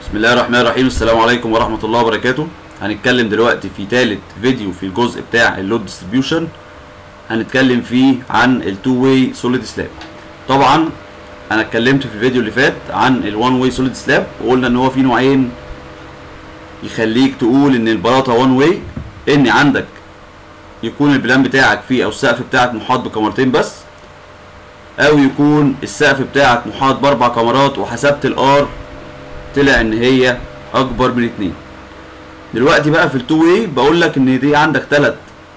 بسم الله الرحمن الرحيم السلام عليكم ورحمة الله وبركاته هنتكلم دلوقتي في ثالث فيديو في الجزء بتاع اللود ديستريبيوشن هنتكلم فيه عن التو واي سوليد سلاب طبعا انا اتكلمت في الفيديو اللي فات عن الوان واي سوليد سلاب وقلنا ان هو في نوعين يخليك تقول ان البلاطه وان واي ان عندك يكون البلان بتاعك فيه او السقف بتاعك محاط بكاميرتين بس او يكون السقف بتاعك محاط باربع كاميرات وحسبت الار طلع ان هي اكبر من اتنين دلوقتي بقى في التو واي بقول لك ان دي عندك تلات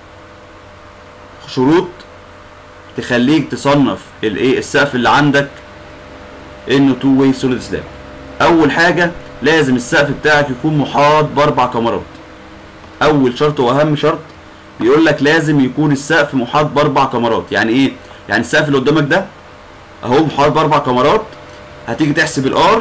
شروط تخليك تصنف الايه السقف اللي عندك انه تو واي سوليد سلاب اول حاجه لازم السقف بتاعك يكون محاط باربع كاميرات اول شرط واهم شرط بيقول لك لازم يكون السقف محاط باربع كاميرات يعني ايه يعني السقف اللي قدامك ده اهو محاط باربع كاميرات هتيجي تحسب الار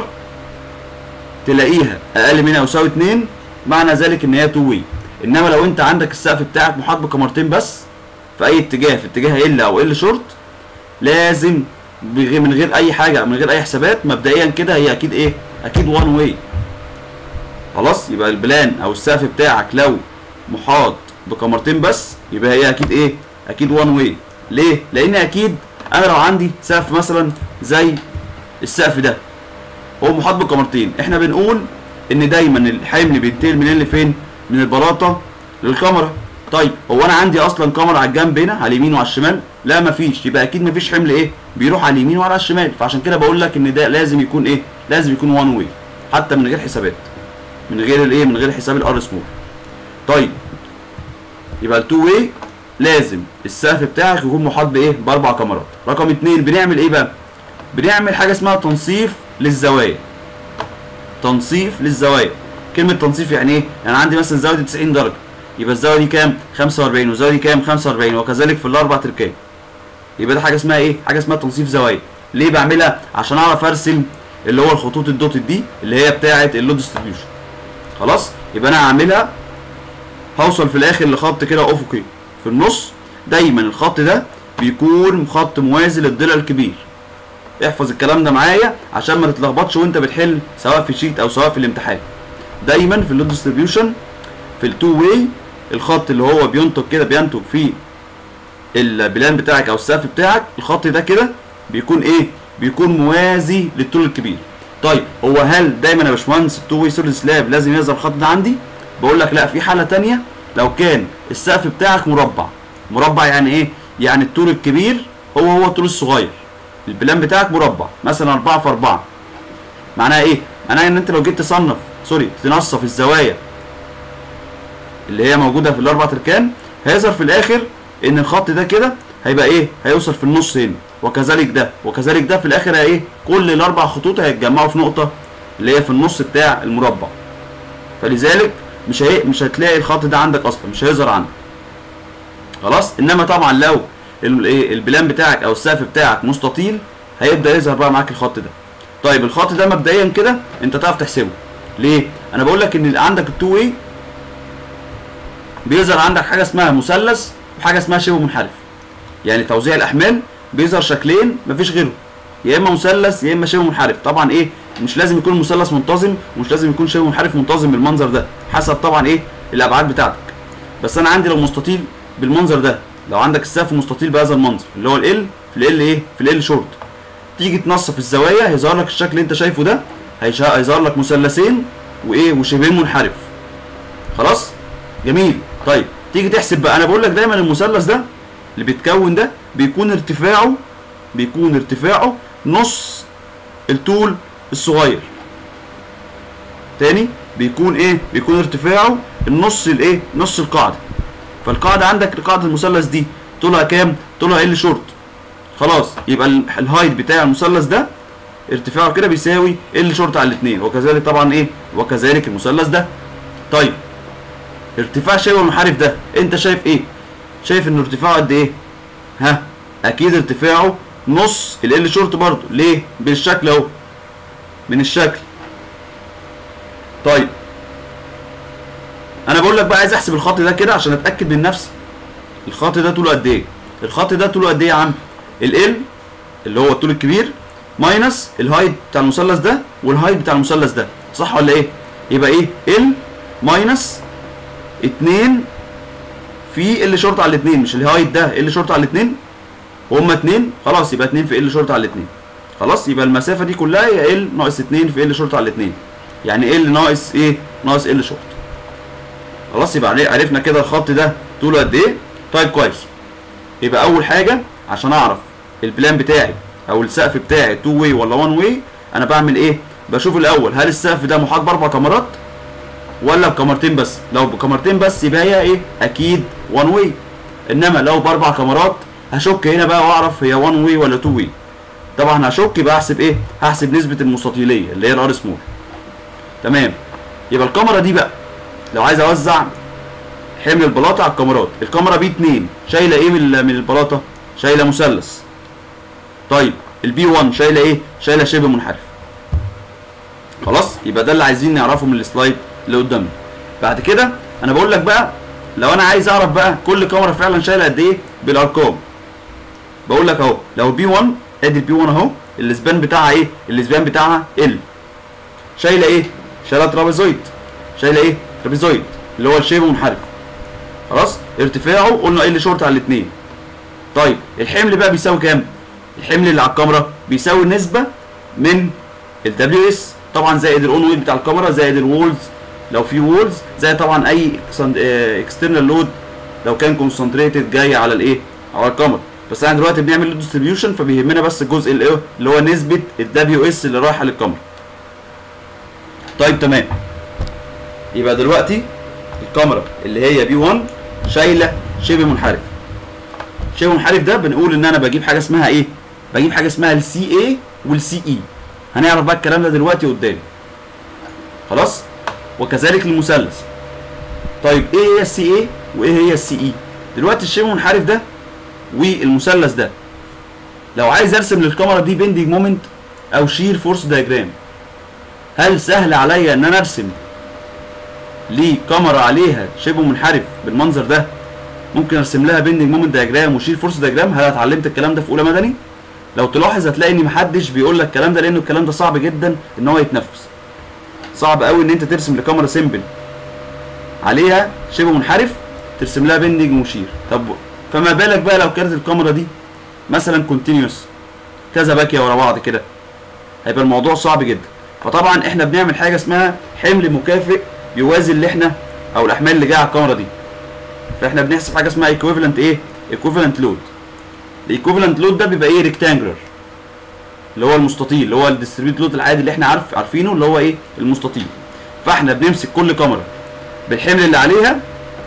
تلاقيها اقل من او يساوي 2 معنى ذلك ان هي تو واي انما لو انت عندك السقف بتاعك محاط بكاميرتين بس في اي اتجاه في اتجاه ال او ال شورت لازم بغير من غير اي حاجه من غير اي حسابات مبدئيا كده هي اكيد ايه اكيد وان واي خلاص يبقى البلان او السقف بتاعك لو محاط بكاميرتين بس يبقى هي اكيد ايه اكيد وان واي ليه لان اكيد انا لو عندي سقف مثلا زي السقف ده هو محاط بكاميرتين احنا بنقول ان دايما الحمل بينتقل منين لفين من البلاطه للكاميرا طيب هو انا عندي اصلا كاميرا على الجنب هنا على اليمين وعلى الشمال لا مفيش يبقى اكيد مفيش حمل ايه بيروح على اليمين وعلى الشمال فعشان كده بقول لك ان ده لازم يكون ايه لازم يكون وان واي حتى من غير حسابات من غير الايه من غير حساب الار سمول طيب يبقى التو واي لازم السقف بتاعك يكون محاط بايه باربع كاميرات رقم اتنين بنعمل ايه بقى بنعمل حاجه اسمها تنصيف للزوايا تنصيف للزوايا كلمه تنصيف يعني ايه يعني عندي مثلا زاويه 90 درجه يبقى الزاويه دي كام 45 والزاويه دي كام 45 وكذلك في الاربع تركات يبقى ده حاجه اسمها ايه حاجه اسمها تنصيف زوايا ليه بعملها عشان اعرف ارسم اللي هو الخطوط الدوتد دي اللي هي بتاعه اللود ديستريبيوشن خلاص يبقى انا هعملها هوصل في الاخر لخط كده افقي في النص دايما الخط ده بيكون خط موازي للضلع الكبير احفظ الكلام ده معايا عشان ما تتلخبطش وانت بتحل سواء في شيت او سواء في الامتحان دايما في اللود ديستريبيوشن في التو واي الخط اللي هو بينتج كده بينتج فيه البلان بتاعك او السقف بتاعك الخط ده كده بيكون ايه بيكون موازي للطول الكبير طيب هو هل دايما يا باشمهندس التو واي سوليد سلاب لازم يظهر الخط ده عندي بقول لك لا في حاله تانية لو كان السقف بتاعك مربع مربع يعني ايه يعني الطول الكبير هو هو الطول الصغير البلان بتاعك مربع مثلا 4 في 4 معناها ايه معناها ان انت لو جيت تصنف سوري تنصف الزوايا اللي هي موجوده في الاربع تركان هيظهر في الاخر ان الخط ده كده هيبقى ايه هيوصل في النص هنا وكذلك ده وكذلك ده في الاخر ايه كل الاربع خطوط هيتجمعوا في نقطه اللي هي في النص بتاع المربع فلذلك مش هي مش هتلاقي الخط ده عندك اصلا مش هيظهر عندك خلاص انما طبعا لو الايه البلان بتاعك او السقف بتاعك مستطيل هيبدا يظهر بقى معاك الخط ده طيب الخط ده مبدئيا كده انت تعرف تحسبه ليه انا بقول لك ان عندك التو واي بيظهر عندك حاجه اسمها مثلث وحاجه اسمها شبه منحرف يعني توزيع الاحمال بيظهر شكلين مفيش غيره يا اما مثلث يا اما شبه منحرف طبعا ايه مش لازم يكون مثلث منتظم ومش لازم يكون شبه منحرف منتظم بالمنظر ده حسب طبعا ايه الابعاد بتاعتك بس انا عندي لو مستطيل بالمنظر ده لو عندك السقف مستطيل بهذا المنظر اللي هو ال في ال ايه في ال شورت تيجي تنصف الزوايا هيظهر لك الشكل اللي انت شايفه ده هيظهر لك مثلثين وايه وشبهين منحرف خلاص جميل طيب تيجي تحسب بقى انا بقول لك دايما المثلث ده اللي بيتكون ده بيكون ارتفاعه بيكون ارتفاعه نص الطول الصغير تاني بيكون ايه بيكون ارتفاعه النص الايه نص القاعده فالقاعده عندك قاعده المثلث دي طولها كام طولها ال شورت خلاص يبقى الهايت بتاع المثلث ده ارتفاعه كده بيساوي ال شورت على الاثنين وكذلك طبعا ايه وكذلك المثلث ده طيب ارتفاع شبه المنحرف ده انت شايف ايه شايف ان ارتفاعه قد ايه ها اكيد ارتفاعه نص ال شورت برضه ليه بالشكل اهو من الشكل طيب انا بقول لك بقى عايز احسب الخط ده كده عشان اتاكد من نفسي الخط ده طوله قد ايه الخط ده طوله قد ايه يا عم ال اللي هو الطول الكبير ماينس الهايت بتاع المثلث ده والهايت بتاع المثلث ده صح ولا ايه يبقى ايه ال ماينس 2 في ال شرط على الاثنين مش الهايت ده ال شرط على الاثنين هما 2 خلاص يبقى 2 في ال شرط على الاثنين خلاص يبقى المسافه دي كلها هي ال ناقص 2 في ال شرط على الاثنين يعني ال ناقص ايه ناقص ال شرط خلاص يبقى عرف- عرفنا كده الخط ده طوله قد ايه طيب كويس يبقى اول حاجه عشان اعرف البلان بتاعي او السقف بتاعي 2 واي ولا 1 واي انا بعمل ايه بشوف الاول هل السقف ده محاط باربع كاميرات ولا بكاميرتين بس لو بكاميرتين بس يبقى هي ايه اكيد 1 واي انما لو باربع كاميرات هشك هنا بقى واعرف هي 1 واي ولا 2 واي طبعا هشك يبقى احسب ايه هحسب نسبه المستطيليه اللي هي الار سمول تمام يبقى الكاميرا دي بقى لو عايز اوزع حمل البلاطه على الكاميرات الكاميرا بي 2 شايله ايه من ال- من البلاطه شايله مثلث طيب البي 1 شايله ايه شايله شبه منحرف خلاص يبقى ده اللي عايزين نعرفه من السلايد اللي قدامنا بعد كده انا بقول لك بقى لو انا عايز اعرف بقى كل كاميرا فعلا شايله قد ايه بالارقام بقول لك اهو لو البي 1 ادي البي 1 اهو الاسبان بتاعها ايه الاسبان بتاعها ال شايله ايه شايله ترابيزويد شايله ايه ترابيزويد اللي هو الشبه منحرف خلاص ارتفاعه قلنا ال شورت على الاثنين طيب الحمل بقى بيساوي كام الحمل اللي على الكاميرا بيساوي نسبه من الدبليو اس طبعا زائد الاون ويت بتاع الكاميرا زائد الوولز لو في وولز زائد طبعا اي اكسترنال لود لو كان كونسنتريتد جاي على الايه على الكاميرا بس احنا دلوقتي بنعمل لود ديستريبيوشن فبيهمنا بس الجزء اللي إيه؟ اللي هو نسبه الدبليو اس اللي رايحه للكاميرا طيب تمام يبقى دلوقتي الكاميرا اللي هي بي 1 شايله شبه منحرف شبه منحرف ده بنقول ان انا بجيب حاجه اسمها ايه بجيب حاجه اسمها السي اي والسي اي هنعرف بقى الكلام ده دلوقتي قدام خلاص وكذلك المثلث طيب ايه هي السي اي وايه هي السي اي دلوقتي الشبه منحرف ده والمثلث ده لو عايز ارسم للكاميرا دي بيندنج مومنت او شير فورس دايجرام هل سهل عليا ان انا ارسم لكاميرا عليها شبه منحرف بالمنظر ده ممكن ارسم لها بيندنج مومنت دايجرام وشير فورس دايجرام هل اتعلمت الكلام ده في اولى مدني لو تلاحظ هتلاقي ان محدش بيقول لك الكلام ده لانه الكلام ده صعب جدا ان هو يتنفذ صعب قوي ان انت ترسم لكاميرا سيمبل عليها شبه منحرف ترسم لها بيندنج وشير طب فما بالك بقى لو كانت الكاميرا دي مثلا كونتينيوس كذا باكيه ورا بعض كده هيبقى الموضوع صعب جدا فطبعا احنا بنعمل حاجه اسمها حمل مكافئ يوازي اللي احنا او الاحمال اللي جايه على الكاميرا دي فاحنا بنحسب حاجه اسمها ايكويفالنت ايه ايكويفالنت لود الايكويفالنت لود ده بيبقى ايه ريكتانجلر اللي هو المستطيل اللي هو الديستريبيوت لود العادي اللي احنا عارف عارفينه اللي هو ايه المستطيل فاحنا بنمسك كل كاميرا بالحمل اللي عليها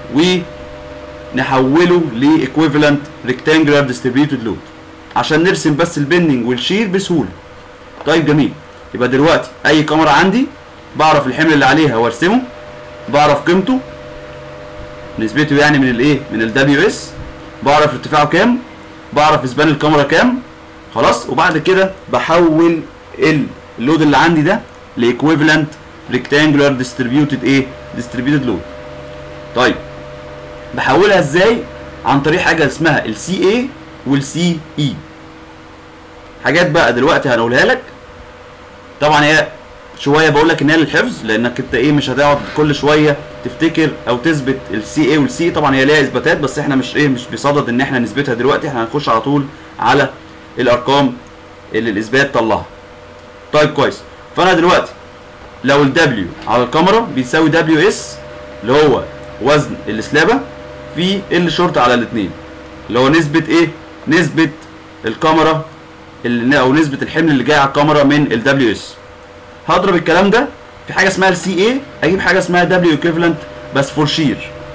ونحوله لايكويفالنت ريكتانجلر ديستريبيوتد لود عشان نرسم بس البندنج والشير بسهوله طيب جميل يبقى دلوقتي اي كاميرا عندي بعرف الحمل اللي عليها وارسمه بعرف قيمته نسبته يعني من الايه من الدبليو اس بعرف ارتفاعه كام بعرف اسبان الكاميرا كام خلاص وبعد كده بحول اللود اللي عندي ده لايكويفالنت ريكتانجولار ديستريبيوتد ايه ديستريبيوتد لود طيب بحولها ازاي عن طريق حاجه اسمها السي اي والسي اي حاجات بقى دلوقتي هنقولها لك طبعا هي شويه بقول لك ان هي للحفظ لانك انت ايه مش هتقعد كل شويه تفتكر او تثبت السي اي والسي طبعا هي ليها اثباتات بس احنا مش ايه مش بصدد ان احنا نثبتها دلوقتي احنا هنخش على طول على الارقام اللي الاثبات طلعها طيب كويس فانا دلوقتي لو الدبليو على الكاميرا بيساوي دبليو اس اللي هو وزن السلابه في ال شورت على الاثنين اللي هو نسبه ايه نسبه الكاميرا اللي او نسبه الحمل اللي جاي على الكاميرا من الدبليو اس هضرب الكلام ده في حاجه اسمها السي اي اجيب حاجه اسمها دبليو ايكويفالنت بس فور شير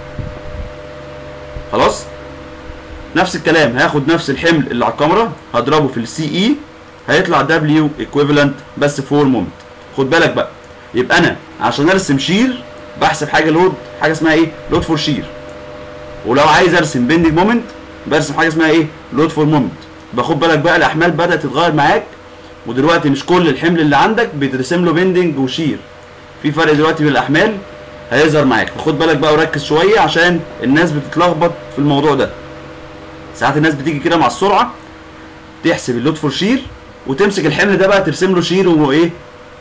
خلاص نفس الكلام هاخد نفس الحمل اللي على الكاميرا هضربه في السي اي هيطلع دبليو ايكويفالنت بس فور مومنت خد بالك بقى يبقى انا عشان ارسم شير بحسب حاجه لود حاجه اسمها ايه لود فور شير ولو عايز ارسم بيندنج مومنت برسم حاجه اسمها ايه لود فور مومنت باخد بالك بقى الاحمال بدات تتغير معاك ودلوقتي مش كل الحمل اللي عندك بيترسم له بيندنج وشير في فرق دلوقتي بين الاحمال هيظهر معاك فخد بالك بقى وركز شويه عشان الناس بتتلخبط في الموضوع ده ساعات الناس بتيجي كده مع السرعه تحسب اللود فور شير وتمسك الحمل ده بقى ترسم له شير وايه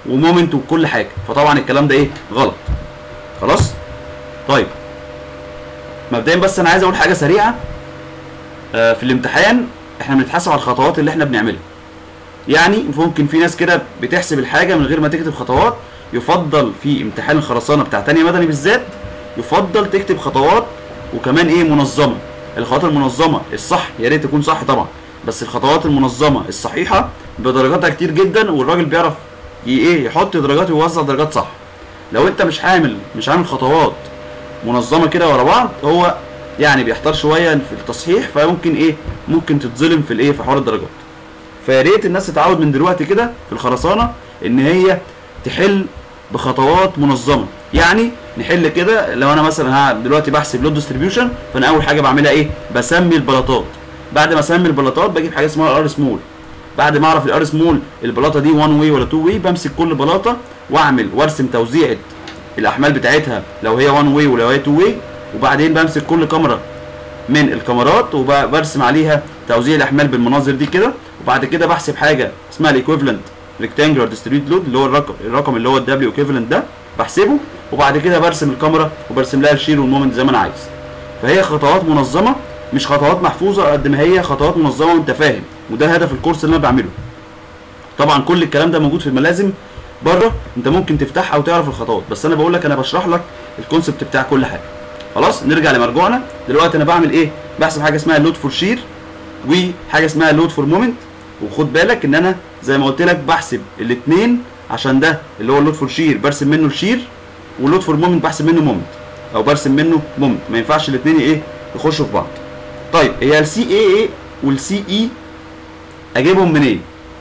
ومومنت وكل حاجه فطبعا الكلام ده ايه غلط خلاص طيب مبدئيا بس انا عايز اقول حاجه سريعه آه في الامتحان احنا بنتحاسب على الخطوات اللي احنا بنعملها يعني ممكن في ناس كده بتحسب الحاجه من غير ما تكتب خطوات يفضل في امتحان الخرسانه بتاع تانية مدني بالذات يفضل تكتب خطوات وكمان ايه منظمه الخطوات المنظمه الصح يا ريت تكون صح طبعا بس الخطوات المنظمه الصحيحه بدرجاتها كتير جدا والراجل بيعرف ي- ايه يحط درجات ويوزع درجات صح لو انت مش عامل مش عامل خطوات منظمه كده ورا بعض هو يعني بيحتار شويه في التصحيح فممكن ايه ممكن تتظلم في الايه في حوار الدرجات فيا ريت الناس تتعود من دلوقتي كده في الخرسانه ان هي تحل بخطوات منظمه يعني نحل كده لو انا مثلا ها دلوقتي بحسب لود ديستريبيوشن فانا اول حاجه بعملها ايه بسمي البلاطات بعد ما اسمي البلاطات بجيب حاجه اسمها الار سمول بعد ما اعرف الار سمول البلاطه دي 1 واي ولا 2 واي بمسك كل بلاطه واعمل وارسم توزيعه الاحمال بتاعتها لو هي 1 واي ولو هي 2 واي وبعدين بمسك كل كاميرا من الكاميرات وبرسم عليها توزيع الاحمال بالمناظر دي كده وبعد كده بحسب حاجه اسمها الايكويفالنت ريكتانجلر ديستريبيوت لود اللي هو الرقم الرقم اللي هو الدبليو ايكويفالنت ده بحسبه وبعد كده برسم الكاميرا وبرسم لها الشير والمومنت زي ما انا عايز فهي خطوات منظمه مش خطوات محفوظه قد ما هي خطوات منظمه وانت فاهم وده هدف الكورس اللي انا بعمله طبعا كل الكلام ده موجود في الملازم بره انت ممكن تفتحها وتعرف الخطوات بس انا بقول لك انا بشرح لك الكونسبت بتاع كل حاجه خلاص نرجع لمرجوعنا دلوقتي انا بعمل ايه بحسب حاجه اسمها لود فور شير وحاجه اسمها لود فور مومنت وخد بالك ان انا زي ما قلت لك بحسب الاثنين عشان ده اللي هو اللود فور شير برسم منه الشير واللود فور مومنت بحسب منه مومنت او برسم منه مومنت ما ينفعش الاثنين ايه يخشوا في بعض طيب هي السي اي اي والسي اي اجيبهم منين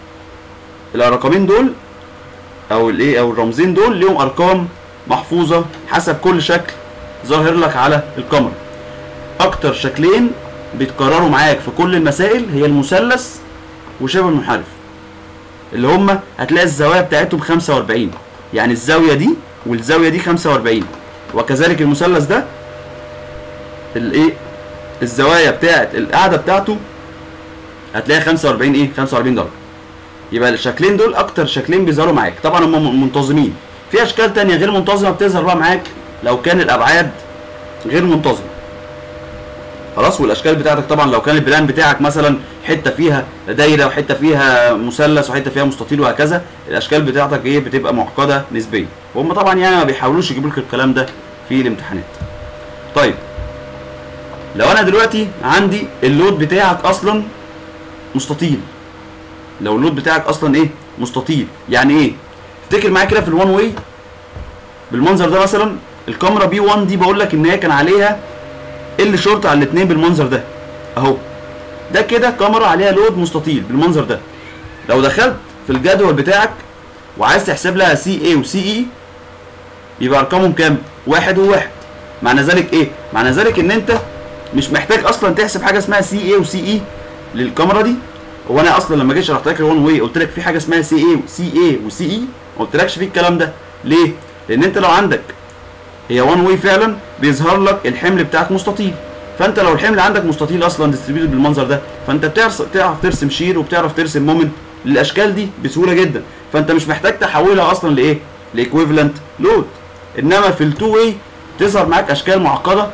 الرقمين دول او الايه او الرمزين دول ليهم ارقام محفوظه حسب كل شكل ظاهر لك على الكاميرا اكتر شكلين بيتكرروا معاك في كل المسائل هي المثلث وشبه المنحرف اللي هما هتلاقي الزوايا بتاعتهم 45 يعني الزاويه دي والزاويه دي 45 وكذلك المثلث ده الايه الزوايا بتاعت القاعده بتاعته هتلاقي 45 ايه 45 درجه يبقى الشكلين دول اكتر شكلين بيظهروا معاك طبعا هم منتظمين في اشكال تانية غير منتظمه بتظهر بقى معاك لو كان الابعاد غير منتظمه خلاص والاشكال بتاعتك طبعا لو كان البلان بتاعك مثلا حته فيها دايره وحته فيها مثلث وحته فيها مستطيل وهكذا الاشكال بتاعتك ايه بتبقى معقده نسبيا وهم طبعا يعني ما بيحاولوش يجيبوا لك الكلام ده في الامتحانات طيب لو انا دلوقتي عندي اللود بتاعك اصلا مستطيل لو اللود بتاعك اصلا ايه مستطيل يعني ايه افتكر معايا كده في الوان واي بالمنظر ده مثلا الكاميرا بي 1 دي بقول لك ان هي كان عليها ال شورت على الاثنين بالمنظر ده اهو ده كده كاميرا عليها لود مستطيل بالمنظر ده لو دخلت في الجدول بتاعك وعايز تحسب لها سي اي وسي اي يبقى ارقامهم كام واحد وواحد معنى ذلك ايه معنى ذلك ان انت مش محتاج اصلا تحسب حاجه اسمها سي اي وسي اي للكاميرا دي هو انا اصلا لما جيت شرحت لك الوان واي قلت لك في حاجه اسمها سي اي وسي اي وسي اي ما قلتلكش في الكلام ده ليه لان انت لو عندك هي وان واي فعلا بيظهر لك الحمل بتاعك مستطيل فانت لو الحمل عندك مستطيل اصلا ديستريبيوتد بالمنظر ده فانت بتعرف تعرف ترسم شير وبتعرف ترسم مومنت للاشكال دي بسهوله جدا فانت مش محتاج تحولها اصلا لايه لايكويفالنت لود انما في التو واي تظهر معاك اشكال معقده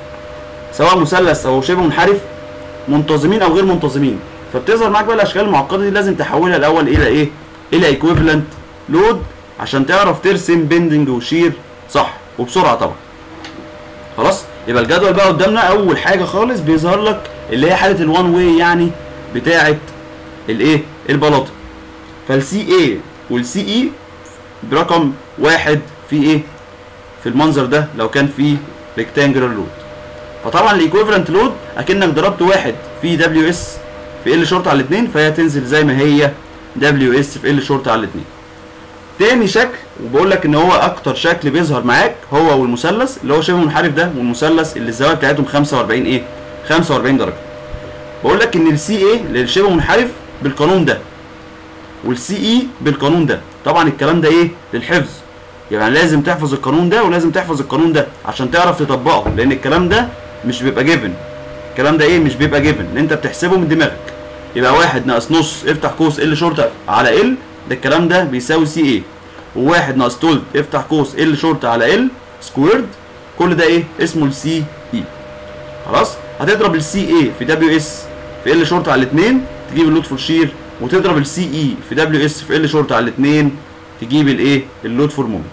سواء مثلث او شبه منحرف منتظمين او غير منتظمين فبتظهر معاك بقى الاشكال المعقده دي لازم تحولها الاول الى ايه الى ايكويفالنت لود عشان تعرف ترسم بندنج وشير صح وبسرعه طبعا خلاص يبقى الجدول بقى قدامنا اول حاجه خالص بيظهر لك اللي هي حاله الوان واي يعني بتاعه الايه البلاطه فالسي اي والسي اي برقم واحد في ايه في المنظر ده لو كان في ريكتانجلر لود فطبعا الايكويفالنت لود اكنك ضربت واحد في دبليو اس في ال شورت على الاثنين فهي تنزل زي ما هي دبليو اس في ال شورت على الاثنين تاني شكل وبقول لك ان هو اكتر شكل بيظهر معاك هو والمثلث اللي هو شبه منحرف ده والمثلث اللي الزوايا بتاعتهم 45 ايه 45 درجه بقول لك ان السي اي للشبه منحرف بالقانون ده والسي اي بالقانون ده طبعا الكلام ده ايه للحفظ يعني لازم تحفظ القانون ده ولازم تحفظ القانون ده عشان تعرف تطبقه لان الكلام ده مش بيبقى جيفن الكلام ده ايه مش بيبقى جيفن ان انت بتحسبه من دماغك يبقى واحد ناقص نص افتح قوس ال شرطه على ال ده الكلام ده بيساوي سي ايه وواحد ناقص تولت افتح قوس ال شورت على ال سكويرد كل ده ايه اسمه السي اي خلاص هتضرب السي اي في دبليو اس في ال شورت على الاثنين تجيب اللود فور شير وتضرب السي اي في دبليو اس في ال شورت على الاثنين تجيب الايه اللود فور مومنت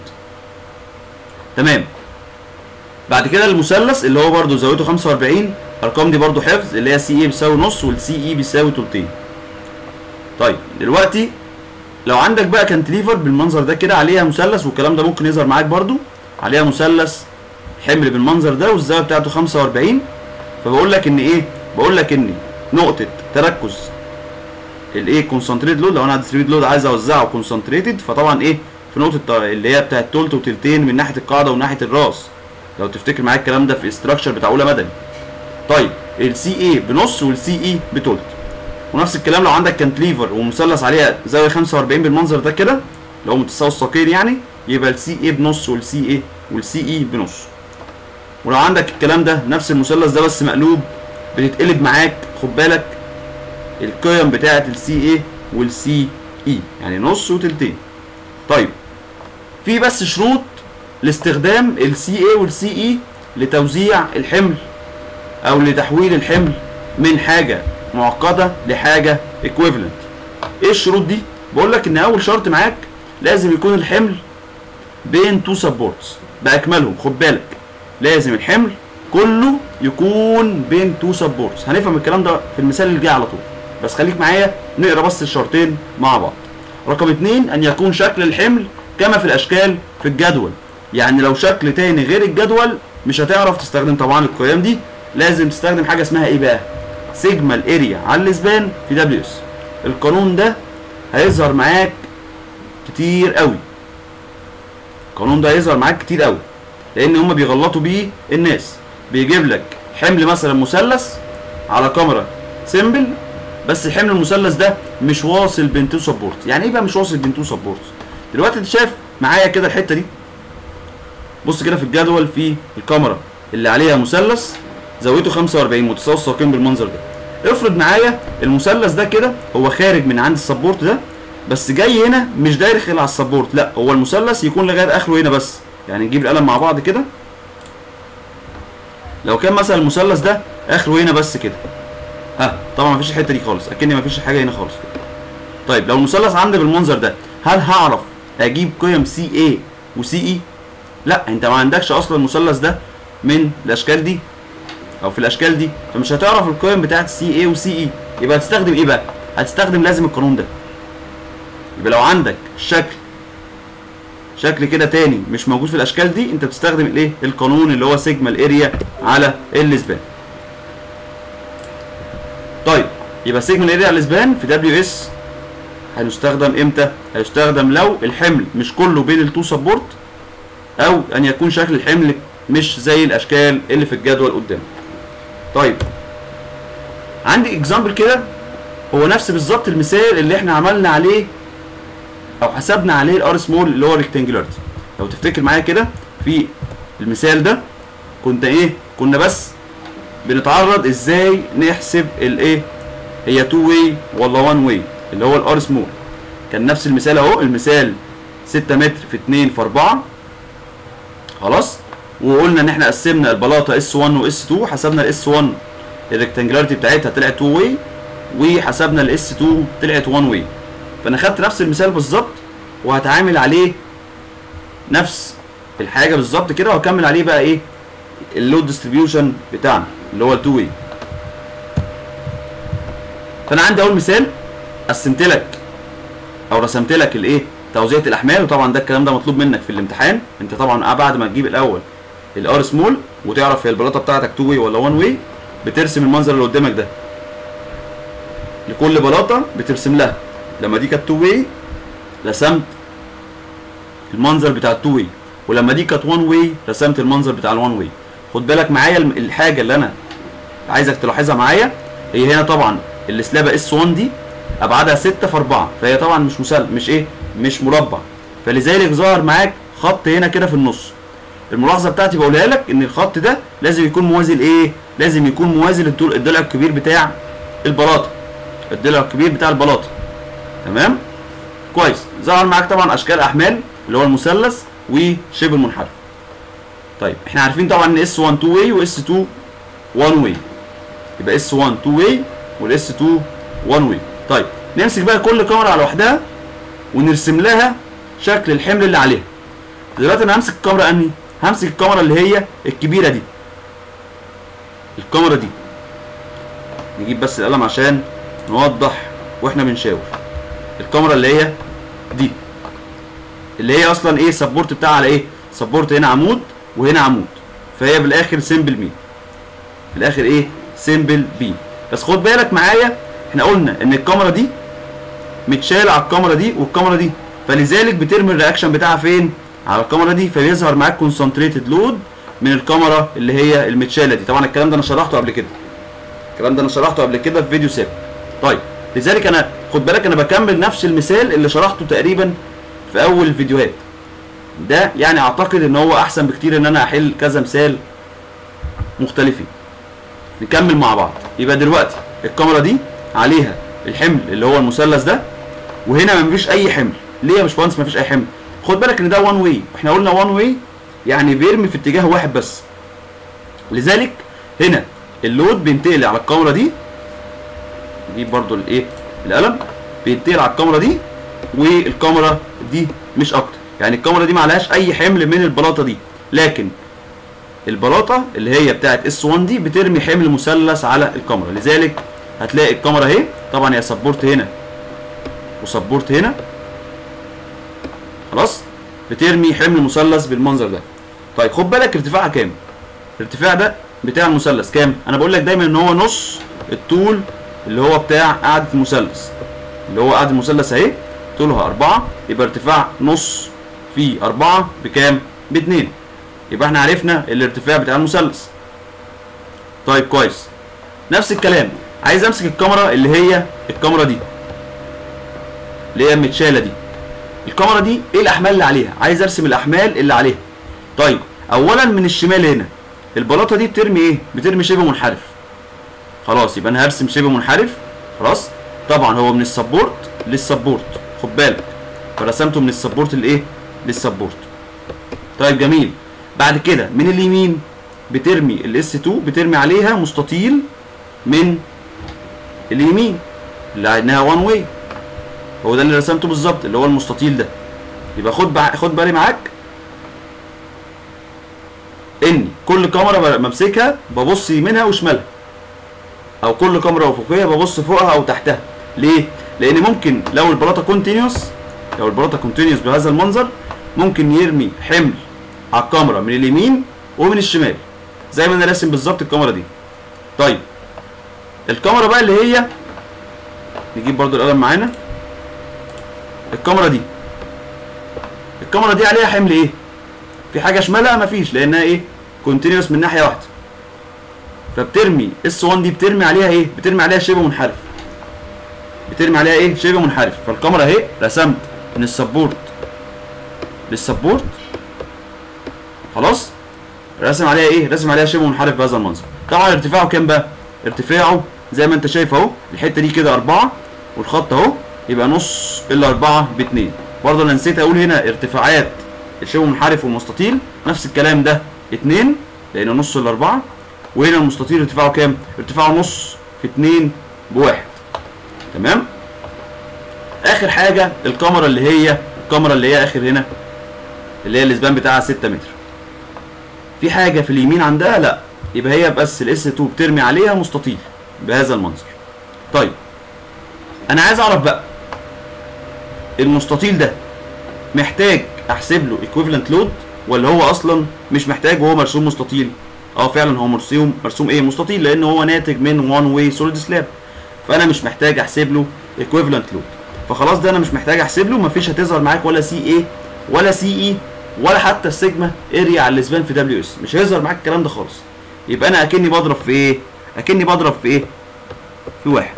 تمام بعد كده المثلث اللي هو برده زاويته 45 الارقام دي برده حفظ اللي هي سي اي بيساوي نص والسي اي بيساوي تلتين طيب دلوقتي لو عندك بقى كانتليفر بالمنظر ده كده عليها مثلث والكلام ده ممكن يظهر معاك برده عليها مثلث حمل بالمنظر ده والزاويه بتاعته 45 فبقول لك ان ايه بقول لك ان نقطه تركز الايه كونسنتريت لود لو انا ديستريبيوت لود عايز اوزعه كونسنتريتد فطبعا ايه في نقطه اللي هي بتاعت تلت وتلتين من ناحيه القاعده وناحيه الراس لو تفتكر معايا الكلام ده في استراكشر بتاع اولى مدني طيب السي اي بنص والسي اي بتلت ونفس الكلام لو عندك كانتليفر ومثلث عليها زاويه 45 بالمنظر ده كده اللي هو متساوي الساقين يعني يبقى السي اي بنص والسي اي والسي اي بنص ولو عندك الكلام ده نفس المثلث ده بس مقلوب بتتقلب معاك خد بالك القيم بتاعه السي اي والسي اي يعني نص وتلتين طيب في بس شروط لاستخدام السي اي والسي اي لتوزيع الحمل او لتحويل الحمل من حاجه معقده لحاجه ايكويفالنت ايه الشروط دي بقول لك ان اول شرط معاك لازم يكون الحمل بين تو سبورتس باكملهم خد بالك لازم الحمل كله يكون بين تو سبورتس هنفهم الكلام ده في المثال اللي جاي على طول بس خليك معايا نقرا بس الشرطين مع بعض رقم اتنين ان يكون شكل الحمل كما في الاشكال في الجدول يعني لو شكل تاني غير الجدول مش هتعرف تستخدم طبعا القيم دي لازم تستخدم حاجه اسمها ايه بقى سيجما الاريا على الاسبان في دبليو اس القانون ده هيظهر معاك كتير قوي القانون ده هيظهر معاك كتير قوي لان هم بيغلطوا بيه الناس بيجيب لك حمل مثلا مثلث على كاميرا سيمبل بس الحمل المثلث ده مش واصل بين تو سبورت يعني ايه بقى مش واصل بين تو سبورت دلوقتي انت شايف معايا كده الحته دي بص كده في الجدول في الكاميرا اللي عليها مثلث زاويته 45 متساوي الساقين بالمنظر ده افرض معايا المثلث ده كده هو خارج من عند السبورت ده بس جاي هنا مش داخل على السبورت لا هو المثلث يكون لغايه اخره هنا بس يعني نجيب القلم مع بعض كده لو كان مثلا المثلث ده اخره هنا بس كده ها طبعا مفيش الحته دي خالص اكني مفيش حاجه هنا خالص كده. طيب لو المثلث عندي بالمنظر ده هل هعرف اجيب قيم سي اي وسي اي لا انت ما عندكش اصلا المثلث ده من الاشكال دي او في الاشكال دي فمش هتعرف القيم بتاعت سي اي وسي اي يبقى هتستخدم ايه بقى هتستخدم لازم القانون ده يبقى لو عندك شكل شكل كده تاني مش موجود في الاشكال دي انت بتستخدم الايه القانون اللي هو سيجما الاريا على الاسبان طيب يبقى سيجما الاريا على الاسبان في دبليو اس هيستخدم امتى هيستخدم لو الحمل مش كله بين التو سبورت او ان يكون شكل الحمل مش زي الاشكال اللي في الجدول قدام طيب عندي اكزامبل كده هو نفس بالظبط المثال اللي احنا عملنا عليه او حسبنا عليه الار سمول اللي هو ريكتانجولاريتي لو تفتكر معايا كده في المثال ده كنت ايه كنا بس بنتعرض ازاي نحسب الايه هي 2 واي ولا 1 واي اللي هو الار سمول كان نفس المثال اهو المثال 6 متر في 2 في 4 خلاص وقلنا ان احنا قسمنا البلاطه اس 1 واس 2 حسبنا الاس 1 الريكتانجولاريتي بتاعتها طلعت 2 واي وحسبنا الاس 2 طلعت 1 واي فانا خدت نفس المثال بالظبط وهتعامل عليه نفس الحاجه بالظبط كده وهكمل عليه بقى ايه اللود ديستريبيوشن بتاعنا اللي هو التو واي فانا عندي اول مثال قسمت لك او رسمت لك الايه توزيعه الاحمال وطبعا ده الكلام ده مطلوب منك في الامتحان انت طبعا بعد ما تجيب الاول الار سمول وتعرف هي البلاطه بتاعتك 2 واي ولا 1 واي بترسم المنظر اللي قدامك ده لكل بلاطه بترسم لها لما دي كانت 2 واي رسمت المنظر بتاع ال 2 واي ولما دي كانت 1 واي رسمت المنظر بتاع ال 1 واي خد بالك معايا الم- الحاجه اللي انا عايزك تلاحظها معايا هي هنا طبعا السلابه اس 1 دي ابعادها 6 في 4 فهي طبعا مش مسل مش ايه مش مربع فلذلك ظهر معاك خط هنا كده في النص الملاحظه بتاعتي بقولها لك ان الخط ده لازم يكون موازي لايه لازم يكون موازي للطول الضلع الكبير بتاع البلاطه الضلع الكبير بتاع البلاطه تمام كويس ظهر معاك طبعا اشكال احمال اللي هو المثلث وشبه المنحرف طيب احنا عارفين طبعا ان اس 1 2 واي واس 2 1 واي يبقى اس 1 2 واي والاس 2 1 واي طيب نمسك بقى كل كاميرا على لوحدها ونرسم لها شكل الحمل اللي عليها دلوقتي انا همسك الكاميرا انهي همسك الكاميرا اللي هي الكبيره دي الكاميرا دي نجيب بس القلم عشان نوضح واحنا بنشاور الكاميرا اللي هي دي اللي هي اصلا ايه السبورت بتاعها على ايه سبورت هنا عمود وهنا عمود فهي بالاخر سيمبل بيم في الاخر ايه سيمبل بيم بس خد بالك معايا احنا قلنا ان الكاميرا دي متشالة على الكاميرا دي والكاميرا دي فلذلك بترمي الرياكشن بتاعها فين على الكاميرا دي فبيظهر معاك كونسنتريتد لود من الكاميرا اللي هي المتشالة دي طبعا الكلام ده انا شرحته قبل كده الكلام ده انا شرحته قبل كده في فيديو سابق طيب لذلك انا خد بالك انا بكمل نفس المثال اللي شرحته تقريبا في اول الفيديوهات ده يعني اعتقد ان هو احسن بكتير ان انا احل كذا مثال مختلفين نكمل مع بعض يبقى دلوقتي الكاميرا دي عليها الحمل اللي هو المثلث ده وهنا مفيش اي حمل ليه يا باشمهندس مفيش اي حمل خد بالك ان ده وان واي احنا قلنا وان واي يعني بيرمي في اتجاه واحد بس لذلك هنا اللود بينتقل على الكاميرا دي نجيب برضو الايه القلم بينتقل على الكاميرا دي والكاميرا دي مش اكتر يعني الكاميرا دي معلهاش اي حمل من البلاطه دي لكن البلاطه اللي هي بتاعت اس 1 دي بترمي حمل مثلث على الكاميرا لذلك هتلاقي الكاميرا اهي طبعا هي سبورت هنا وسبورت هنا خلاص بترمي حمل مثلث بالمنظر ده طيب خد بالك ارتفاعها كام الارتفاع ده بتاع المثلث كام انا بقول لك دايما ان هو نص الطول اللي هو بتاع قاعده المثلث اللي هو قاعده المثلث اهي طولها أربعة يبقى ارتفاع نص في أربعة بكام؟ باتنين يبقى احنا عرفنا الارتفاع بتاع المثلث طيب كويس نفس الكلام عايز امسك الكاميرا اللي هي الكاميرا دي اللي هي المتشاله دي الكاميرا دي ايه الاحمال اللي عليها عايز ارسم الاحمال اللي عليها طيب اولا من الشمال هنا البلاطه دي بترمي ايه بترمي شبه منحرف خلاص يبقى انا هرسم شبه منحرف خلاص طبعا هو من السبورت للسبورت خد بالك فرسمته من السبورت لايه للسبورت طيب جميل بعد كده من اليمين بترمي الاس 2 بترمي عليها مستطيل من اليمين اللي عندها وان واي هو ده اللي رسمته بالظبط اللي هو المستطيل ده يبقى خد بع... خد بالي معاك ان كل كاميرا بمسكها ببص يمينها وشمالها او كل كاميرا افقيه ببص فوقها او تحتها ليه لان ممكن لو البلاطه كونتينيوس لو البلاطه كونتينيوس بهذا المنظر ممكن يرمي حمل على الكاميرا من اليمين ومن الشمال زي ما انا راسم بالظبط الكاميرا دي طيب الكاميرا بقى اللي هي نجيب برضو القلم معانا الكاميرا دي الكاميرا دي عليها حمل ايه في حاجه شمالها مفيش لانها ايه كونتينيوس من ناحيه واحده فبترمي اس 1 دي بترمي عليها ايه بترمي عليها شبه منحرف بترمي عليها ايه شبه منحرف فالكاميرا اهي رسمت من السبورت للسبورت خلاص رسم عليها ايه رسم عليها شبه منحرف بهذا المنظر طبعا ارتفاعه كام بقى ارتفاعه زي ما انت شايف اهو الحته دي كده أربعة والخط اهو يبقى نص الا أربعة باتنين برضه انا نسيت اقول هنا ارتفاعات الشبه منحرف والمستطيل نفس الكلام ده اتنين لان نص الا أربعة وهنا المستطيل ارتفاعه كام ارتفاعه نص في اتنين بواحد تمام اخر حاجه الكاميرا اللي هي الكاميرا اللي هي اخر هنا اللي هي الاسبان بتاعها 6 متر في حاجه في اليمين عندها لا يبقى هي بس الاس 2 بترمي عليها مستطيل بهذا المنظر طيب انا عايز اعرف بقى المستطيل ده محتاج احسب له equivalent load ولا هو اصلا مش محتاج وهو مرسوم مستطيل اه فعلا هو مرسوم مرسوم ايه مستطيل لان هو ناتج من وان واي سوليد سلاب فانا مش محتاج احسب له equivalent load فخلاص ده انا مش محتاج احسب له مفيش هتظهر معاك ولا سي اي ولا سي اي ولا حتى السيجما اريا على الاسبان في دبليو اس مش هيظهر معاك الكلام ده خالص يبقى انا اكني بضرب في ايه اكني بضرب في ايه في واحد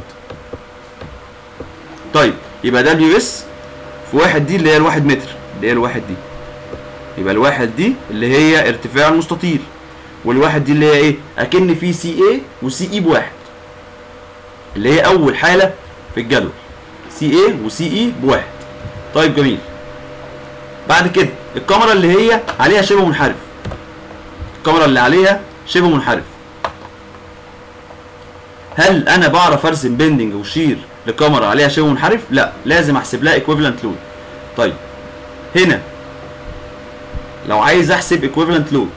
طيب يبقى دبليو اس في واحد دي اللي هي الواحد متر اللي هي الواحد دي يبقى الواحد دي اللي هي ارتفاع المستطيل والواحد دي اللي هي ايه اكن في سي اي وسي اي بواحد اللي هي اول حاله في الجدول سي اي وسي اي بواحد طيب جميل بعد كده الكاميرا اللي هي عليها شبه منحرف الكاميرا اللي عليها شبه منحرف هل انا بعرف ارسم بندنج وشير لكاميرا عليها شبه منحرف لا لازم احسب لها ايكويفالنت لود طيب هنا لو عايز احسب ايكويفالنت لود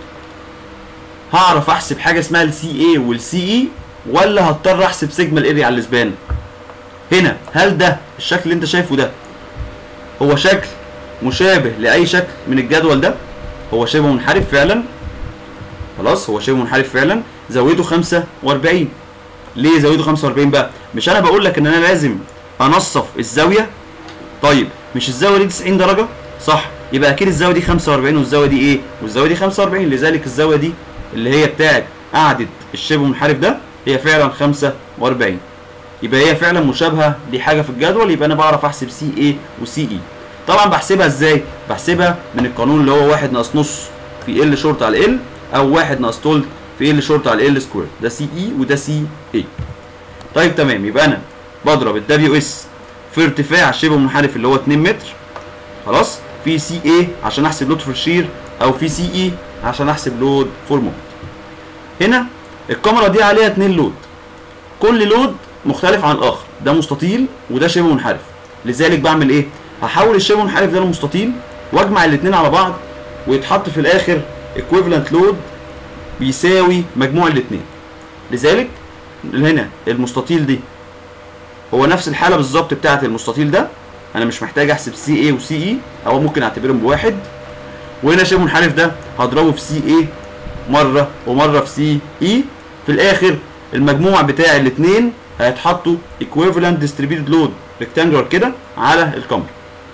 هعرف احسب حاجه اسمها السي اي والسي اي ولا هضطر احسب سيجما الاريا على الاسبان هنا هل ده الشكل اللي انت شايفه ده هو شكل مشابه لاي شكل من الجدول ده هو شبه منحرف فعلا خلاص هو شبه منحرف فعلا زاويته 45 ليه زاويته 45 بقى مش انا بقول لك ان انا لازم انصف الزاويه طيب مش الزاويه دي 90 درجه صح يبقى اكيد الزاويه دي 45 والزاويه دي ايه والزاويه دي 45 لذلك الزاويه دي اللي هي بتاعت قاعده الشبه منحرف ده هي فعلا 45 يبقى هي فعلا مشابهه لحاجه في الجدول يبقى انا بعرف احسب سي اي وسي اي طبعا بحسبها ازاي بحسبها من القانون اللي هو واحد ناقص نص في ال شورت على ال او واحد ناقص تلت في ال شورت على ال سكوير ده سي اي وده سي اي طيب تمام يبقى انا بضرب الدبليو اس في ارتفاع شبه منحرف اللي هو 2 متر خلاص في سي اي عشان احسب لود فور شير او في سي اي عشان احسب لود فور مومنت هنا الكاميرا دي عليها اتنين لود كل لود مختلف عن الاخر ده مستطيل وده شبه منحرف لذلك بعمل ايه هحول الشبه منحرف ده لمستطيل واجمع الاثنين على بعض ويتحط في الاخر equivalent لود بيساوي مجموع الاثنين لذلك هنا المستطيل دي هو نفس الحاله بالظبط بتاعه المستطيل ده انا مش محتاج احسب سي اي وسي اي او ممكن اعتبرهم بواحد وهنا شبه منحرف ده هضربه في سي اي مره ومره في سي اي في الاخر المجموع بتاع الاثنين هيتحطوا equivalent distributed load rectangular كده على الكاميرا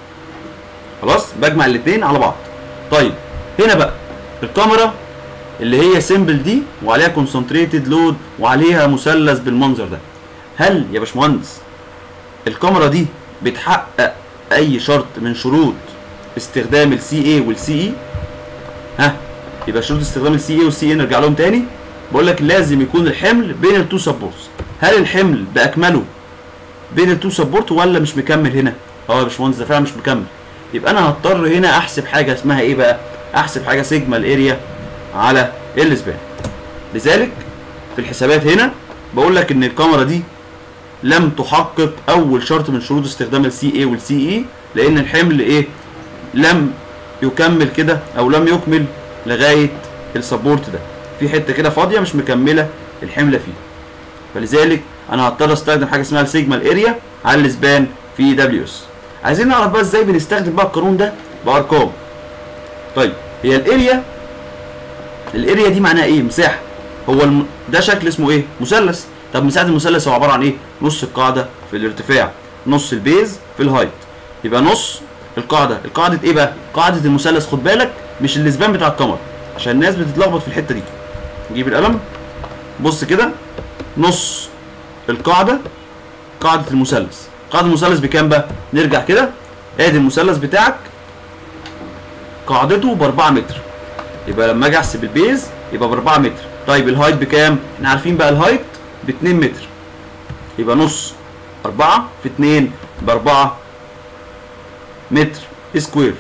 خلاص بجمع الاثنين على بعض طيب هنا بقى الكاميرا اللي هي سيمبل دي وعليها كونسنتريتد لود وعليها مثلث بالمنظر ده هل يا باشمهندس الكاميرا دي بتحقق اي شرط من شروط استخدام السي اي والسي اي ها يبقى شروط استخدام السي اي والسي اي نرجع لهم تاني بقول لك لازم يكون الحمل بين التو سبورتس هل الحمل باكمله بين التو سبورت ولا مش مكمل هنا اه يا باشمهندس ده فعلا مش مكمل يبقى انا هضطر هنا احسب حاجه اسمها ايه بقى احسب حاجه سيجما الاريا على السبان لذلك في الحسابات هنا بقول لك ان الكاميرا دي لم تحقق اول شرط من شروط استخدام السي اي والسي اي لان الحمل ايه لم يكمل كده او لم يكمل لغايه السبورت ده في حته كده فاضيه مش مكمله الحمله فيه فلذلك انا هضطر استخدم حاجه اسمها السيجما الاريا على الاسبان في دبليو اس عايزين نعرف بقى ازاي بنستخدم بقى القانون ده بارقام طيب هي الاريا الاريا دي معناها ايه مساحه هو الم... ده شكل اسمه ايه مثلث طب مساحه المثلث هو عباره عن ايه نص القاعده في الارتفاع نص البيز في الهايت يبقى نص القاعده القاعده ايه بقى قاعده المثلث خد بالك مش الاسبان بتاع القمر عشان الناس بتتلخبط في الحته دي نجيب القلم بص كده نص القاعده قاعده المثلث قاعده المثلث بكام بقى نرجع كده ادي المثلث بتاعك قاعدته ب 4 متر يبقى لما اجي احسب البيز يبقى ب 4 متر طيب الهايت بكام احنا عارفين بقى الهايت ب 2 متر يبقى نص 4 في 2 ب 4 متر سكوير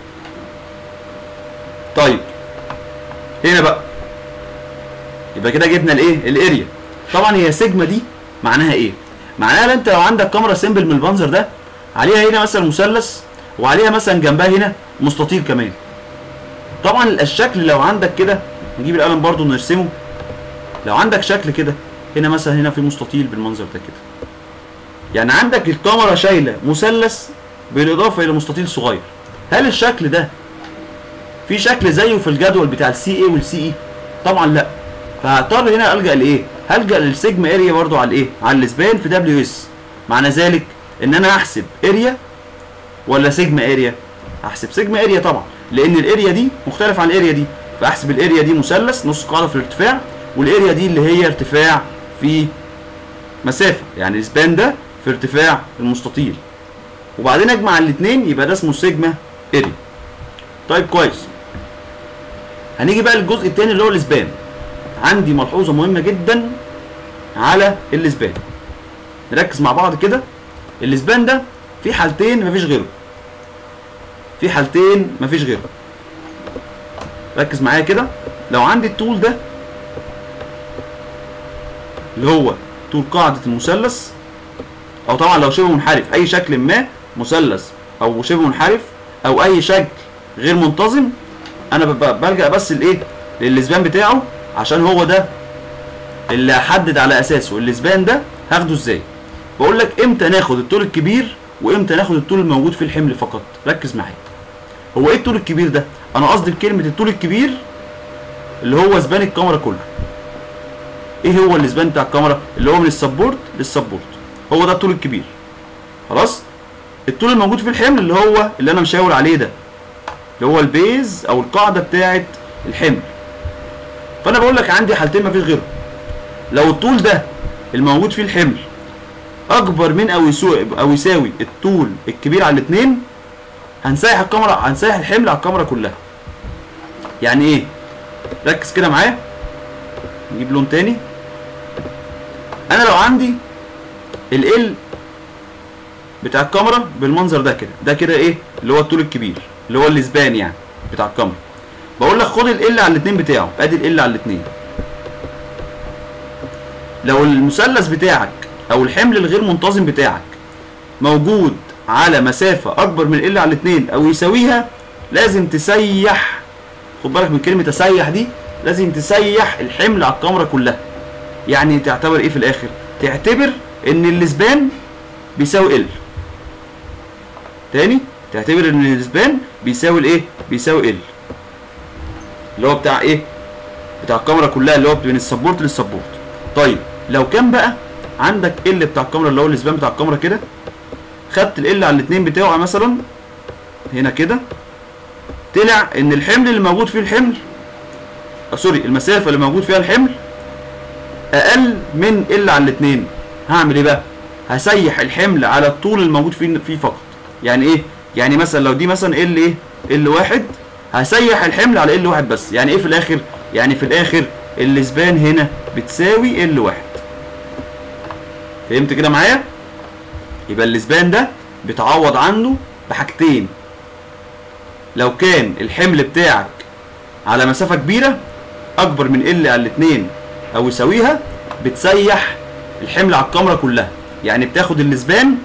طيب هنا بقى يبقى كده جبنا الايه الاريا طبعا هي سيجما دي معناها ايه معناها ان انت لو عندك كاميرا سيمبل من المنظر ده عليها هنا مثلا مثلث وعليها مثلا جنبها هنا مستطيل كمان طبعا الشكل لو عندك كده نجيب القلم برضو نرسمه لو عندك شكل كده هنا مثلا هنا في مستطيل بالمنظر ده كده يعني عندك الكاميرا شايله مثلث بالاضافه الى مستطيل صغير هل الشكل ده في شكل زيه في الجدول بتاع السي اي والسي اي طبعا لا فهضطر هنا الجا لايه هلجا للسيجما اريا برضو على الايه على الاسبان في دبليو اس معنى ذلك ان انا احسب اريا ولا سيجما اريا احسب سيجما اريا طبعا لان الاريا دي مختلف عن الاريا دي فاحسب الاريا دي مثلث نص قاعده في الارتفاع والاريا دي اللي هي ارتفاع في مسافه يعني الاسبان ده في ارتفاع المستطيل وبعدين اجمع الاثنين يبقى ده اسمه سيجما اريا طيب كويس هنيجي بقى للجزء الثاني اللي هو الاسبان عندي ملحوظه مهمه جدا على الاسبان نركز مع بعض كده الاسبان ده في حالتين مفيش غيره في حالتين مفيش غيرهم ركز معايا كده لو عندي الطول ده اللي هو طول قاعدة المثلث او طبعا لو شبه منحرف اي شكل ما مثلث او شبه منحرف او اي شكل غير منتظم انا ب- بلجأ بس لايه للاسبان بتاعه عشان هو ده اللي هحدد على اساسه الاسبان ده هاخده ازاي بقول لك امتى ناخد الطول الكبير وامتى ناخد الطول الموجود في الحمل فقط ركز معايا هو ايه الطول الكبير ده انا قصدي بكلمه الطول الكبير اللي هو اسبان الكاميرا كله ايه هو الاسبان بتاع الكاميرا اللي هو من السبورت للسبورت هو ده الطول الكبير خلاص الطول الموجود في الحمل اللي هو اللي انا مشاور عليه ده اللي هو البيز او القاعده بتاعه الحمل فانا بقول لك عندي حالتين مفيش غيرهم لو الطول ده الموجود فيه الحمل اكبر من او يساوي او يساوي الطول الكبير على الاثنين هنسيح الكاميرا هنسيح الحمل على الكاميرا كلها يعني ايه ركز كده معايا نجيب لون تاني انا لو عندي ال بتاع الكاميرا بالمنظر ده كده ده كده ايه اللي هو الطول الكبير اللي هو الاسبان يعني بتاع الكاميرا بقول لك خد ال على الاثنين بتاعه ادي ال على الاثنين لو المثلث بتاعك او الحمل الغير منتظم بتاعك موجود على مسافة اكبر من ال على الاثنين او يساويها لازم تسيح خد بالك من كلمة تسيح دي لازم تسيح الحمل على الكاميرا كلها يعني تعتبر ايه في الاخر تعتبر ان الاسبان بيساوي ال تاني تعتبر ان الاسبان بيساوي الايه بيساوي ال اللي هو بتاع ايه بتاع الكاميرا كلها اللي هو بين السبورت للسبورت طيب لو كان بقى عندك ال بتاع الكاميرا اللي هو الاسبان بتاع الكاميرا كده خدت ال على الاثنين بتاعه مثلا هنا كده طلع ان الحمل اللي موجود فيه الحمل آه سوري المسافه اللي موجود فيها الحمل اقل من ال على الاثنين هعمل ايه بقى هسيح الحمل على الطول الموجود فيه فيه فقط يعني ايه يعني مثلا لو دي مثلا ال ايه ال واحد هسيح الحمل على ال واحد بس يعني ايه في الاخر يعني في الاخر الاسبان هنا بتساوي ال واحد فهمت كده معايا يبقى الاسبان ده بتعوض عنه بحاجتين لو كان الحمل بتاعك على مسافة كبيرة أكبر من ال على الاتنين أو يساويها بتسيح الحمل على الكاميرا كلها يعني بتاخد الاسبان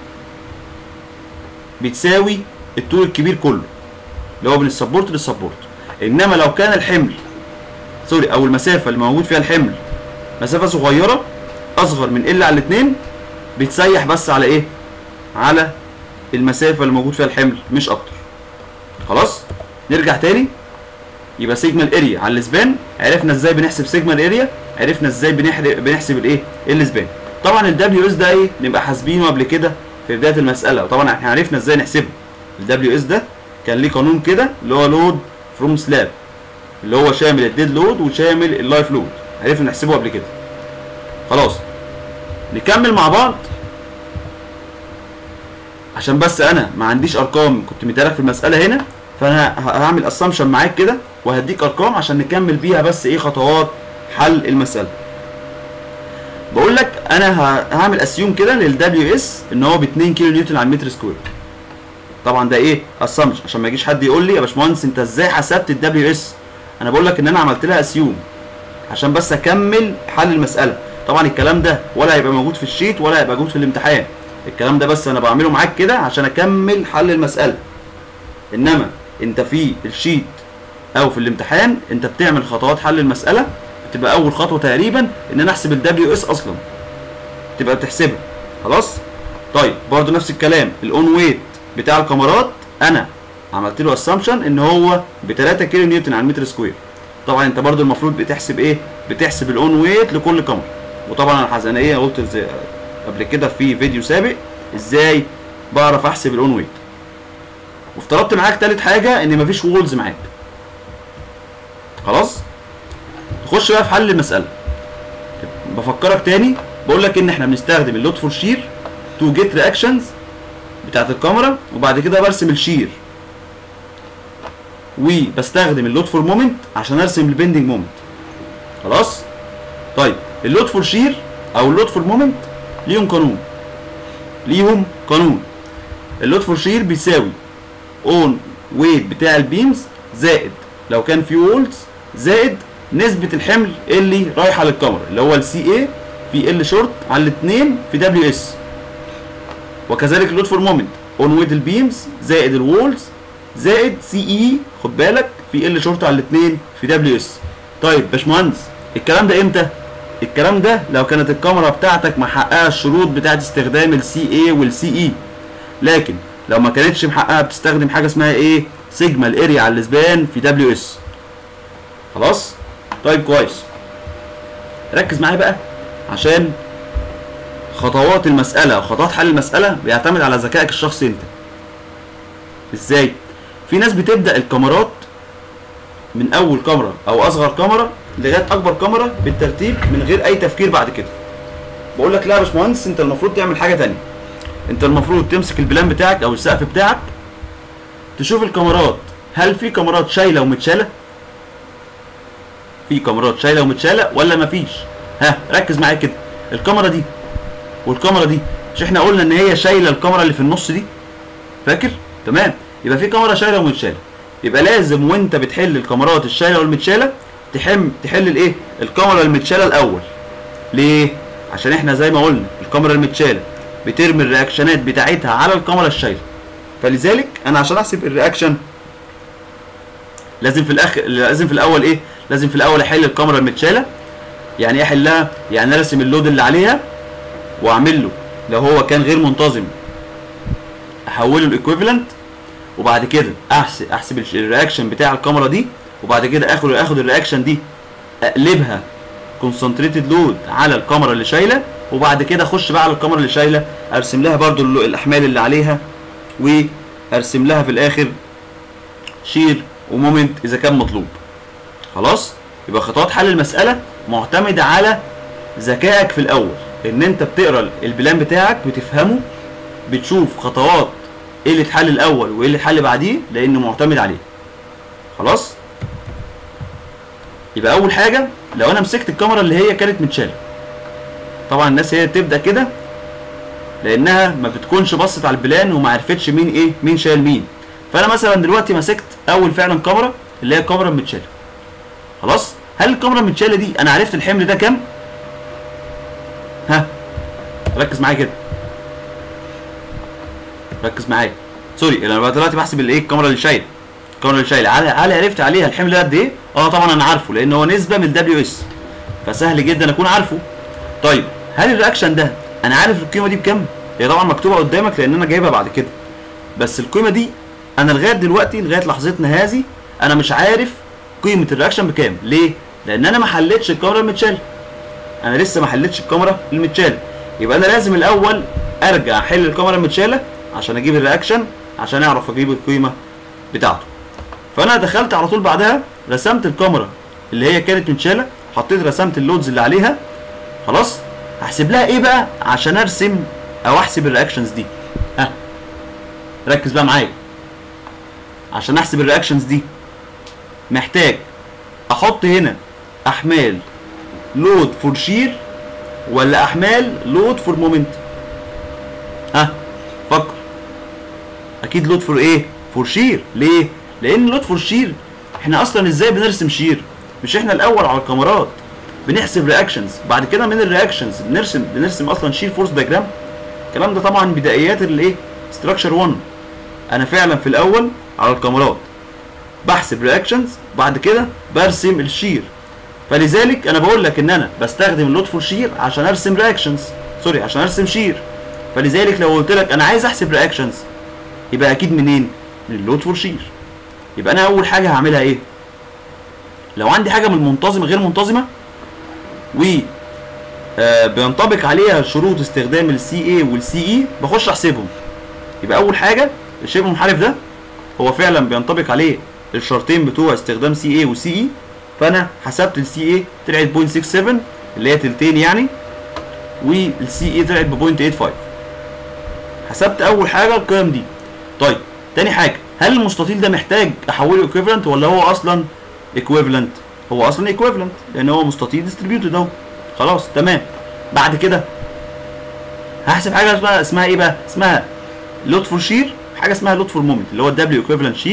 بتساوي الطول الكبير كله اللي هو من السبورت للسبورت انما لو كان الحمل سوري او المسافه اللي موجود فيها الحمل مسافه صغيره اصغر من ال على الاثنين بتسيح بس على ايه على المسافه اللي موجود فيها الحمل مش اكتر خلاص نرجع تاني يبقى سيجما الاريا على الاسبان عرفنا ازاي بنحسب سيجما الاريا عرفنا ازاي بنحرق بنحسب الايه الاسبان طبعا الدبليو اس ده ايه نبقى حاسبينه قبل كده في بدايه المساله وطبعا احنا عرفنا ازاي نحسبه الدبليو اس ده كان ليه قانون كده اللي هو لود فروم سلاب اللي هو شامل الديد لود وشامل اللايف لود عرفنا نحسبه قبل كده خلاص نكمل مع بعض عشان بس انا ما عنديش ارقام كنت مديلك في المساله هنا فانا ه- هعمل اسامبشن معاك كده وهديك ارقام عشان نكمل بيها بس ايه خطوات حل المساله بقول لك انا ه- هعمل اسيوم كده للدبليو اس ان هو ب 2 كيلو نيوتن على المتر سكوير طبعا ده ايه اسامبشن عشان ما يجيش حد يقول لي يا باشمهندس انت ازاي حسبت الدبليو اس انا بقول لك ان انا عملت لها اسيوم عشان بس اكمل حل المساله طبعا الكلام ده ولا هيبقى موجود في الشيت ولا هيبقى موجود في الامتحان الكلام ده بس انا بعمله معاك كده عشان اكمل حل المساله انما انت في الشيت او في الامتحان انت بتعمل خطوات حل المساله بتبقى اول خطوه تقريبا ان انا احسب الدبليو اس اصلا تبقى بتحسبها خلاص طيب برضو نفس الكلام الاون ويت بتاع الكاميرات انا عملت له اسامبشن ان هو ب 3 كيلو نيوتن على المتر سكوير طبعا انت برضو المفروض بتحسب ايه بتحسب الاون ويت لكل كاميرا وطبعا انا حزنيه قلت زي قبل كده في فيديو سابق ازاي بعرف احسب الاون ويت وافترضت معاك تالت حاجه ان مفيش وولز معاك خلاص نخش بقى في حل المساله بفكرك تاني بقول لك ان احنا بنستخدم اللود فور شير تو جيت رياكشنز بتاعت الكاميرا وبعد كده برسم الشير وبستخدم اللود فور مومنت عشان ارسم البندنج مومنت خلاص طيب اللود فور شير او اللود فور مومنت ليهم قانون ليهم قانون اللود فور شير بيساوي اون ويت بتاع البيمز زائد لو كان في وولز زائد نسبة الحمل اللي رايحة للكاميرا اللي هو السي اي في ال شورت على الاثنين في دبليو اس وكذلك اللود فور مومنت اون ويت البيمز زائد الوولز زائد سي اي خد بالك في ال شورت على الاثنين في دبليو اس طيب باشمهندس الكلام ده امتى؟ الكلام ده لو كانت الكاميرا بتاعتك محققه الشروط بتاعت استخدام السي اي والسي اي لكن لو ما كانتش محققه بتستخدم حاجه اسمها ايه سيجما الاريا على الاسبان في دبليو اس خلاص طيب كويس ركز معايا بقى عشان خطوات المساله وخطوات حل المساله بيعتمد على ذكائك الشخصي انت ازاي في ناس بتبدا الكاميرات من اول كاميرا او اصغر كاميرا لغايه اكبر كاميرا بالترتيب من غير اي تفكير بعد كده بقول لك لا يا باشمهندس انت المفروض تعمل حاجه تانية انت المفروض تمسك البلان بتاعك او السقف بتاعك تشوف الكاميرات هل في كاميرات شايله ومتشاله في كاميرات شايله ومتشاله ولا مفيش ها ركز معايا كده الكاميرا دي والكاميرا دي مش احنا قلنا ان هي شايله الكاميرا اللي في النص دي فاكر تمام يبقى في كاميرا شايله ومتشاله يبقى لازم وانت بتحل الكاميرات الشايله والمتشاله تحم تحل الايه الكاميرا المتشاله الاول ليه عشان احنا زي ما قلنا الكاميرا المتشاله بترمي الرياكشنات بتاعتها على الكاميرا الشايله فلذلك انا عشان احسب الرياكشن لازم في الاخر لازم في الاول ايه لازم في الاول احل الكاميرا المتشاله يعني ايه احلها يعني ارسم اللود اللي عليها واعمل له لو هو كان غير منتظم احوله الايكويفالنت وبعد كده احسب احسب الرياكشن بتاع الكاميرا دي وبعد كده اخد اخد الرياكشن دي اقلبها كونسنتريتد لود على الكاميرا اللي شايله وبعد كده اخش بقى على الكاميرا اللي شايله ارسم لها برضو ال- الاحمال اللي عليها وارسم لها في الاخر شير ومومنت اذا كان مطلوب خلاص يبقى خطوات حل المساله معتمده على ذكائك في الاول ان انت بتقرا البلان بتاعك بتفهمه بتشوف خطوات ايه اللي اتحل الاول وايه اللي اتحل بعديه لانه معتمد عليه خلاص يبقى اول حاجه لو انا مسكت الكاميرا اللي هي كانت متشاله طبعا الناس هي تبدا كده لانها ما بتكونش بصت على البلان وما عرفتش مين ايه مين شايل مين فانا مثلا دلوقتي مسكت اول فعلا كاميرا اللي هي الكاميرا المتشاله خلاص هل الكاميرا المتشاله دي انا عرفت الحمل ده كام ها ركز معايا كده ركز معايا سوري انا بقى دلوقتي بحسب الايه الكاميرا اللي شايله الكاميرا اللي شايله هل هل عرفت عليها الحمل ده قد ايه اه طبعا انا عارفه لان هو نسبه من الدبليو اس فسهل جدا اكون عارفه طيب هل الرياكشن ده انا عارف القيمه دي بكام هي طبعا مكتوبه قدامك لان انا جايبها بعد كده بس القيمه دي انا لغايه دلوقتي لغايه لحظتنا هذه انا مش عارف قيمه الرياكشن بكام ليه لان انا ما حلتش الكاميرا المتشاله انا لسه ما حلتش الكاميرا المتشاله يبقى انا لازم الاول ارجع احل الكاميرا المتشاله عشان اجيب الرياكشن عشان اعرف اجيب القيمه بتاعته فانا دخلت على طول بعدها رسمت الكاميرا اللي هي كانت متشاله حطيت رسمت اللودز اللي عليها خلاص هحسب لها ايه بقى عشان ارسم او احسب الرياكشنز دي ها ركز بقى معايا عشان احسب الرياكشنز دي محتاج احط هنا احمال لود فور شير ولا احمال لود فور مومنت ها فكر اكيد لود فور ايه فور شير ليه لان لود فور شير احنا اصلا ازاي بنرسم شير مش احنا الاول على الكاميرات بنحسب رياكشنز بعد كده من الرياكشنز بنرسم بنرسم اصلا شير فورس دياجرام الكلام ده طبعا بدايات الايه ستراكشر 1 انا فعلا في الاول على الكاميرات بحسب رياكشنز بعد كده برسم الشير فلذلك انا بقول لك ان انا بستخدم اللود فور شير عشان ارسم رياكشنز سوري عشان ارسم شير فلذلك لو قلت لك انا عايز احسب رياكشنز يبقى اكيد منين من اللود فور شير يبقى انا اول حاجه هعملها ايه لو عندي حاجه من المنتظمه غير منتظمه و آه بينطبق عليها شروط استخدام السي اي والسي اي بخش احسبهم يبقى اول حاجه الشبه منحرف ده هو فعلا بينطبق عليه الشرطين بتوع استخدام سي اي وسي اي فانا حسبت السي اي طلعت 0.67 اللي هي تلتين يعني والسي اي طلعت ب 0.85 حسبت اول حاجه القيم دي طيب تاني حاجه هل المستطيل ده محتاج احوله ايكويفالنت ولا هو اصلا ايكويفالنت هو اصلا ايكويفالنت لان هو مستطيل ديستريبيوتد اهو خلاص تمام بعد كده هحسب حاجه اسمها اسمها ايه بقى اسمها لود فور شير حاجه اسمها لود فور مومنت اللي هو الدبليو ايكويفالنت شير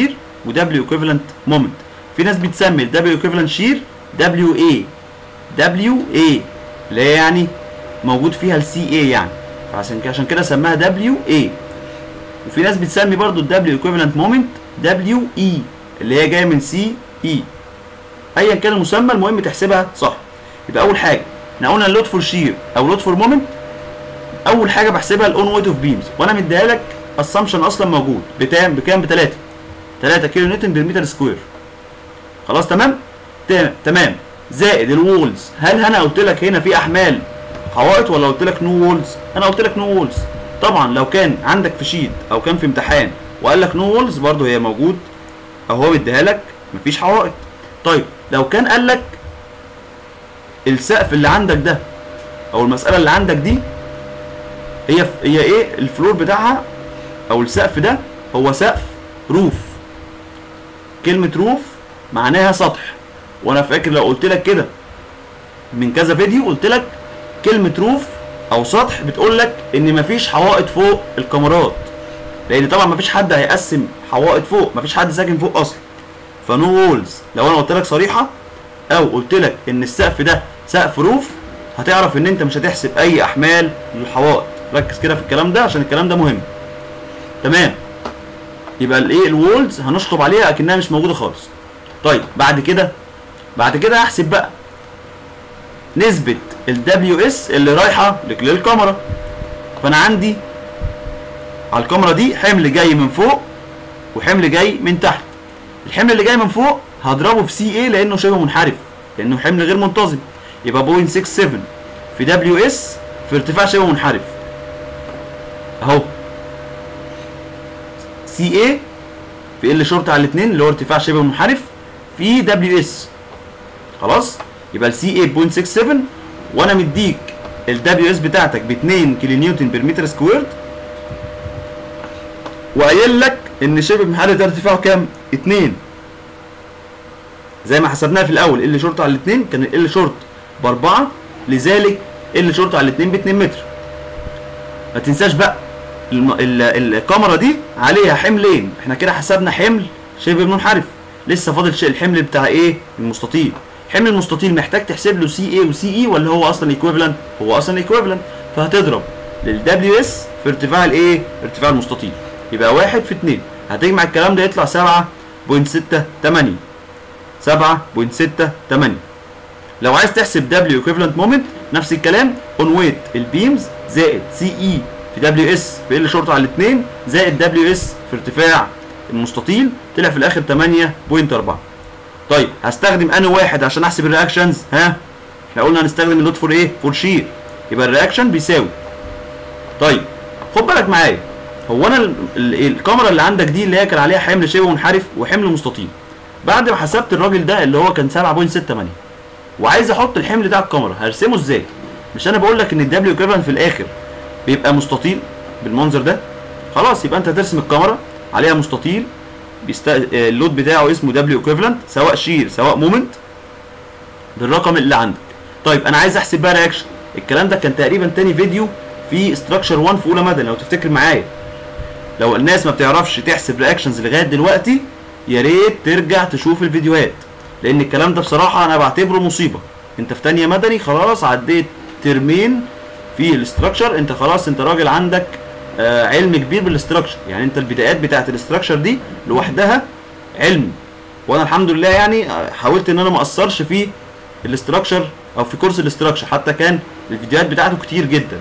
ودبليو ايكويفالنت مومنت في ناس بتسمي الدبليو ايكويفالنت شير دبليو اي دبليو اي اللي هي يعني موجود فيها السي اي يعني فعشان كده عشان كده سماها دبليو اي وفي ناس بتسمي برضو الدبليو ايكويفالنت مومنت دبليو اي اللي هي جايه من سي اي ايا كان المسمى المهم تحسبها صح يبقى اول حاجه احنا قلنا اللود فور شير او لود فور مومنت اول حاجه بحسبها الاون ويت اوف بيمز وانا مديها لك اسامبشن اصلا موجود بكام بكام ب 3 3 كيلو نيوتن بالمتر سكوير خلاص تمام تا- تمام زائد الوولز هل انا قلت لك هنا في احمال حوائط ولا قلت لك نو وولز انا قلت لك نو وولز طبعا لو كان عندك في شيت او كان في امتحان وقال لك نو وولز برضه هي موجود او هو مديها لك مفيش حوائط طيب لو كان قال لك السقف اللي عندك ده او المساله اللي عندك دي هي هي ايه الفلور بتاعها او السقف ده هو سقف روف كلمه روف معناها سطح وانا فاكر لو قلت لك كده من كذا فيديو قلت لك كلمه روف او سطح بتقول لك ان مفيش حوائط فوق الكاميرات لان طبعا مفيش حد هيقسم حوائط فوق مفيش حد ساكن فوق اصلا فنو وولز لو انا قلت لك صريحه او قلت لك ان السقف ده سقف روف هتعرف ان انت مش هتحسب اي احمال للحوائط ركز كده في الكلام ده عشان الكلام ده مهم تمام يبقى الايه الوولز هنشطب عليها اكنها مش موجوده خالص طيب بعد كده بعد كده هحسب بقى نسبة ال WS اللي رايحة لك- للكاميرا فأنا عندي على الكاميرا دي حمل جاي من فوق وحمل جاي من تحت الحمل اللي جاي من فوق هضربه في سي اي لأنه شبه منحرف لأنه حمل غير منتظم يبقى 0.67 في دبليو اس في ارتفاع شبه منحرف اهو سي اي في ال شورت على الاثنين اللي هو ارتفاع شبه منحرف في دبليو اس خلاص يبقى السي اي 0.67 وانا مديك الدبليو اس بتاعتك ب 2 كيلو نيوتن بير متر سكويرد وقايل لك ان شبه منحرف ده ارتفاعه كام؟ 2 زي ما حسبناها في الاول ال شورت على الاثنين كان ال شورت باربعه لذلك ال شورت على الاثنين ب 2 متر ما تنساش بقى الم... ال... الكاميرا دي عليها حملين احنا كده حسبنا حمل شبه منحرف لسه فاضل شيء الحمل بتاع ايه المستطيل حمل المستطيل محتاج تحسب له سي اي وسي اي ولا هو اصلا ايكويفالنت هو اصلا ايكويفالنت فهتضرب للدبليو اس في ارتفاع الايه ارتفاع المستطيل يبقى واحد في اتنين هتجمع الكلام ده يطلع 7.68 7.68 لو عايز تحسب دبليو ايكويفالنت مومنت نفس الكلام اون ويت البيمز زائد سي اي في دبليو اس في ال شرطه على الاثنين زائد دبليو اس في ارتفاع المستطيل طلع في الاخر 8.4 طيب هستخدم انهي واحد عشان احسب الرياكشنز ها احنا قلنا هنستخدم اللود فور ايه فور شير يبقى الرياكشن بيساوي طيب خد بالك معايا هو انا ال- ال- الكاميرا اللي عندك دي اللي هي كان عليها حمل شبه منحرف وحمل مستطيل بعد ما حسبت الراجل ده اللي هو كان 7.68 وعايز احط الحمل ده على الكاميرا هرسمه ازاي مش انا بقول لك ان الدبليو ايكويفالنت في الاخر بيبقى مستطيل بالمنظر ده خلاص يبقى انت هترسم الكاميرا عليها مستطيل بيست... آه، اللود بتاعه اسمه دبليو ايكويفالنت سواء شير سواء مومنت بالرقم اللي عندك طيب انا عايز احسب بقى رياكشن الكلام ده كان تقريبا تاني فيديو في استراكشر 1 في اولى مدني لو تفتكر معايا لو الناس ما بتعرفش تحسب رياكشنز لغايه دلوقتي يا ريت ترجع تشوف الفيديوهات لان الكلام ده بصراحه انا بعتبره مصيبه انت في تانية مدني خلاص عديت ترمين في الاستراكشر انت خلاص انت راجل عندك آه علم كبير بالاستراكشر يعني انت البدايات بتاعت الاستراكشر دي لوحدها علم وانا الحمد لله يعني آه، حاولت ان انا ما اقصرش في الاستراكشر او في كورس الاستراكشر حتى كان الفيديوهات بتاعته كتير جدا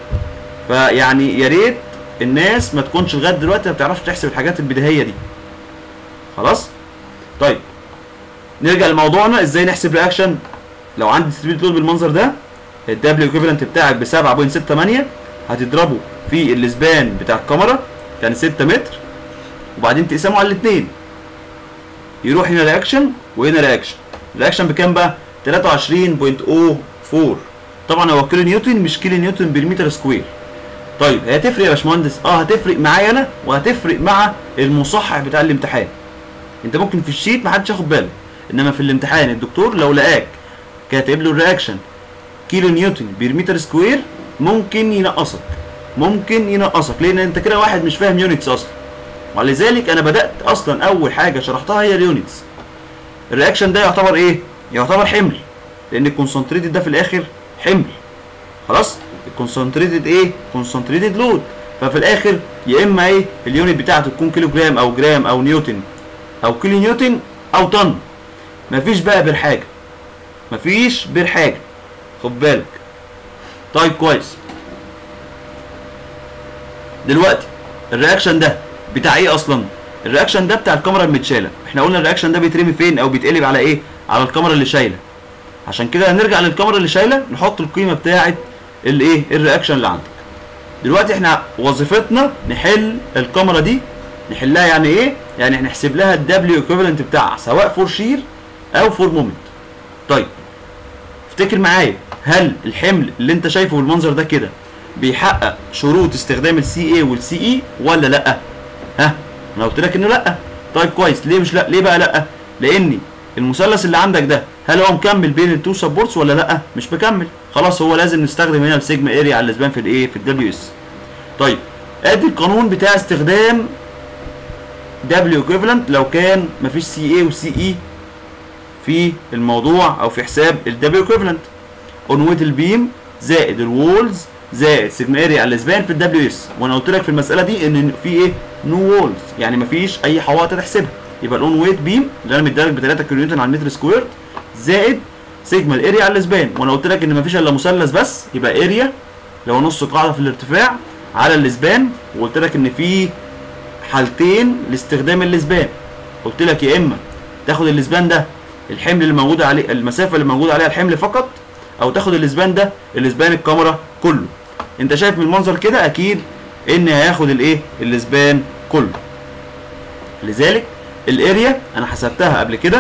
فيعني يا ريت الناس ما تكونش لغايه دلوقتي ما بتعرفش تحسب الحاجات البديهيه دي خلاص طيب نرجع لموضوعنا ازاي نحسب رياكشن لو عندي ديستريبيوت لود بالمنظر ده الدبليو ايكويفالنت بتاعك ب 7.68 هتضربه في الاسبان بتاع الكاميرا كان 6 متر وبعدين تقسمه على الاثنين يروح هنا رياكشن وهنا رياكشن الرياكشن بكام بقى 23.04 طبعا هو كيلو نيوتن مش كيلو نيوتن بالمتر سكوير طيب هي هتفرق يا باشمهندس اه هتفرق معايا انا وهتفرق مع المصحح بتاع الامتحان انت ممكن في الشيت ما حدش ياخد باله انما في الامتحان الدكتور لو لقاك كاتب له الرياكشن كيلو نيوتن بير متر سكوير ممكن ينقصك ممكن ينقصك لان انت كده واحد مش فاهم يونتس اصلا ولذلك انا بدات اصلا اول حاجه شرحتها هي اليونتس الرياكشن ده يعتبر ايه يعتبر حمل لان الكونسنتريتد ده في الاخر حمل خلاص الكونسنتريتد ايه كونسنتريتد لود ففي الاخر يا اما ايه اليونت بتاعته تكون كيلو جرام او جرام او نيوتن او كيلو نيوتن او طن مفيش بقى بير حاجه مفيش بير حاجه خد بالك طيب كويس دلوقتي الرياكشن ده بتاع ايه اصلا الرياكشن ده بتاع الكاميرا المتشاله احنا قلنا الرياكشن ده بيترمي فين او بيتقلب على ايه على الكاميرا اللي شايله عشان كده هنرجع للكاميرا اللي شايله نحط القيمه بتاعه الايه الرياكشن اللي عندك دلوقتي احنا وظيفتنا نحل الكاميرا دي نحلها يعني ايه يعني نحسب لها الدبليو ايكوفالنت بتاعها سواء فور شير او فور مومنت طيب افتكر معايا هل الحمل اللي انت شايفه بالمنظر ده كده بيحقق شروط استخدام السي اي والسي اي ولا لا ها انا قلت لك انه لا طيب كويس ليه مش لا ليه بقى لا لان المثلث اللي عندك ده هل هو مكمل بين التو سبورتس ولا لا مش مكمل خلاص هو لازم نستخدم هنا السيجما اريا على الاسبان في الايه في الدبليو اس طيب ادي القانون بتاع استخدام دبليو ايكوفالنت لو كان مفيش سي اي وسي اي في الموضوع او في حساب الدبليو ايكوفالنت اون ويت البيم زائد الوولز زائد سيجما اريا على الاسبان في الدبليو اس وانا قلت لك في المساله دي ان في ايه نو وولز يعني مفيش اي حوائط تحسبها يبقى الاون ويت بيم اللي انا مديلك ب 3 كيلو نيوتن على المتر سكوير زائد سيجما الاريا على الاسبان وانا قلت لك ان مفيش الا مثلث بس يبقى اريا لو نص قاعده في الارتفاع على الاسبان وقلت لك ان في حالتين لاستخدام الاسبان قلت لك يا اما تاخد الاسبان ده الحمل اللي موجود عليه المسافه اللي موجود عليها الحمل فقط او تاخد الاسبان ده الاسبان الكاميرا كله انت شايف من المنظر كده اكيد ان هياخد الايه الاسبان كله لذلك الاريا انا حسبتها قبل كده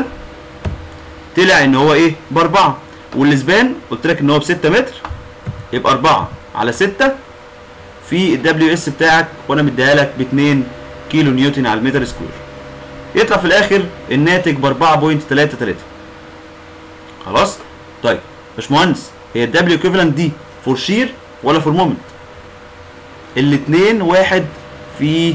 طلع ان هو ايه باربعة والاسبان قلت لك ان هو ب 6 متر يبقى 4 على 6 في الدبليو اس بتاعك وانا مديها لك ب 2 كيلو نيوتن على المتر سكوير يطلع في الاخر الناتج ب 4.33 خلاص طيب باشمهندس هي الدبليو ايكوفالنت دي فور شير ولا فور مومنت الاثنين واحد في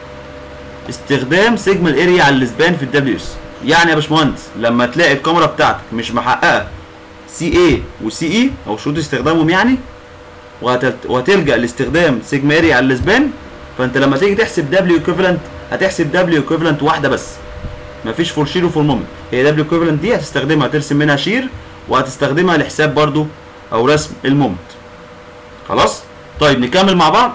استخدام سيجما الاريا على الاسبان في الدبليو اس يعني يا باشمهندس لما تلاقي الكاميرا بتاعتك مش محققه سي اي وسي اي او شروط استخدامهم يعني وهتلت... وهتلجا لاستخدام سيجما اريا على الاسبان فانت لما تيجي تحسب دبليو ايكوفالنت هتحسب دبليو ايكوفالنت واحده بس مفيش فور شير وفور مومنت هي دبليو ايكوفالنت دي هتستخدمها ترسم منها شير وهتستخدمها لحساب برضو او رسم المومنت خلاص طيب نكمل مع بعض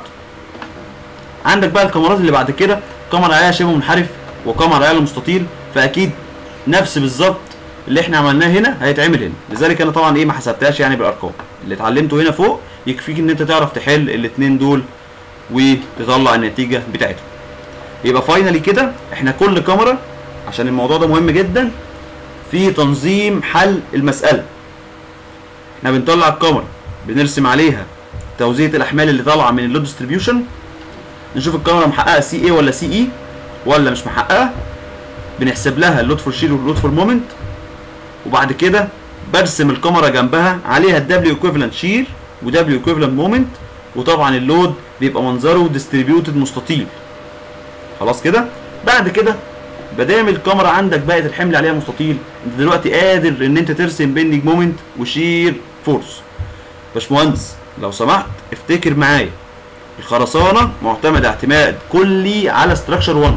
عندك بقى الكاميرات اللي بعد كده كاميرا عليها شبه منحرف وكاميرا عليها مستطيل فاكيد نفس بالظبط اللي احنا عملناه هنا هيتعمل هنا لذلك انا طبعا ايه ما حسبتهاش يعني بالارقام اللي اتعلمته هنا فوق يكفيك ان انت تعرف تحل الاثنين دول وتطلع النتيجه بتاعتهم يبقى فاينلي كده احنا كل كاميرا عشان الموضوع ده مهم جدا في تنظيم حل المساله احنا بنطلع الكاميرا بنرسم عليها توزيع الاحمال اللي طالعه من اللود ديستريبيوشن نشوف الكاميرا محققه سي اي ولا سي اي ولا مش محققه بنحسب لها اللود فور شير واللود فور مومنت وبعد كده برسم الكاميرا جنبها عليها الدبليو ايكويفالنت شير ودبليو ايكويفالنت مومنت وطبعا اللود بيبقى منظره ديستريبيوتد مستطيل خلاص كده بعد كده بدام الكاميرا عندك بقت الحمل عليها مستطيل انت دلوقتي قادر ان انت ترسم بيندنج مومنت وشير فورس باشمهندس لو سمحت افتكر معايا الخرسانه معتمده اعتماد كلي على ستراكشر 1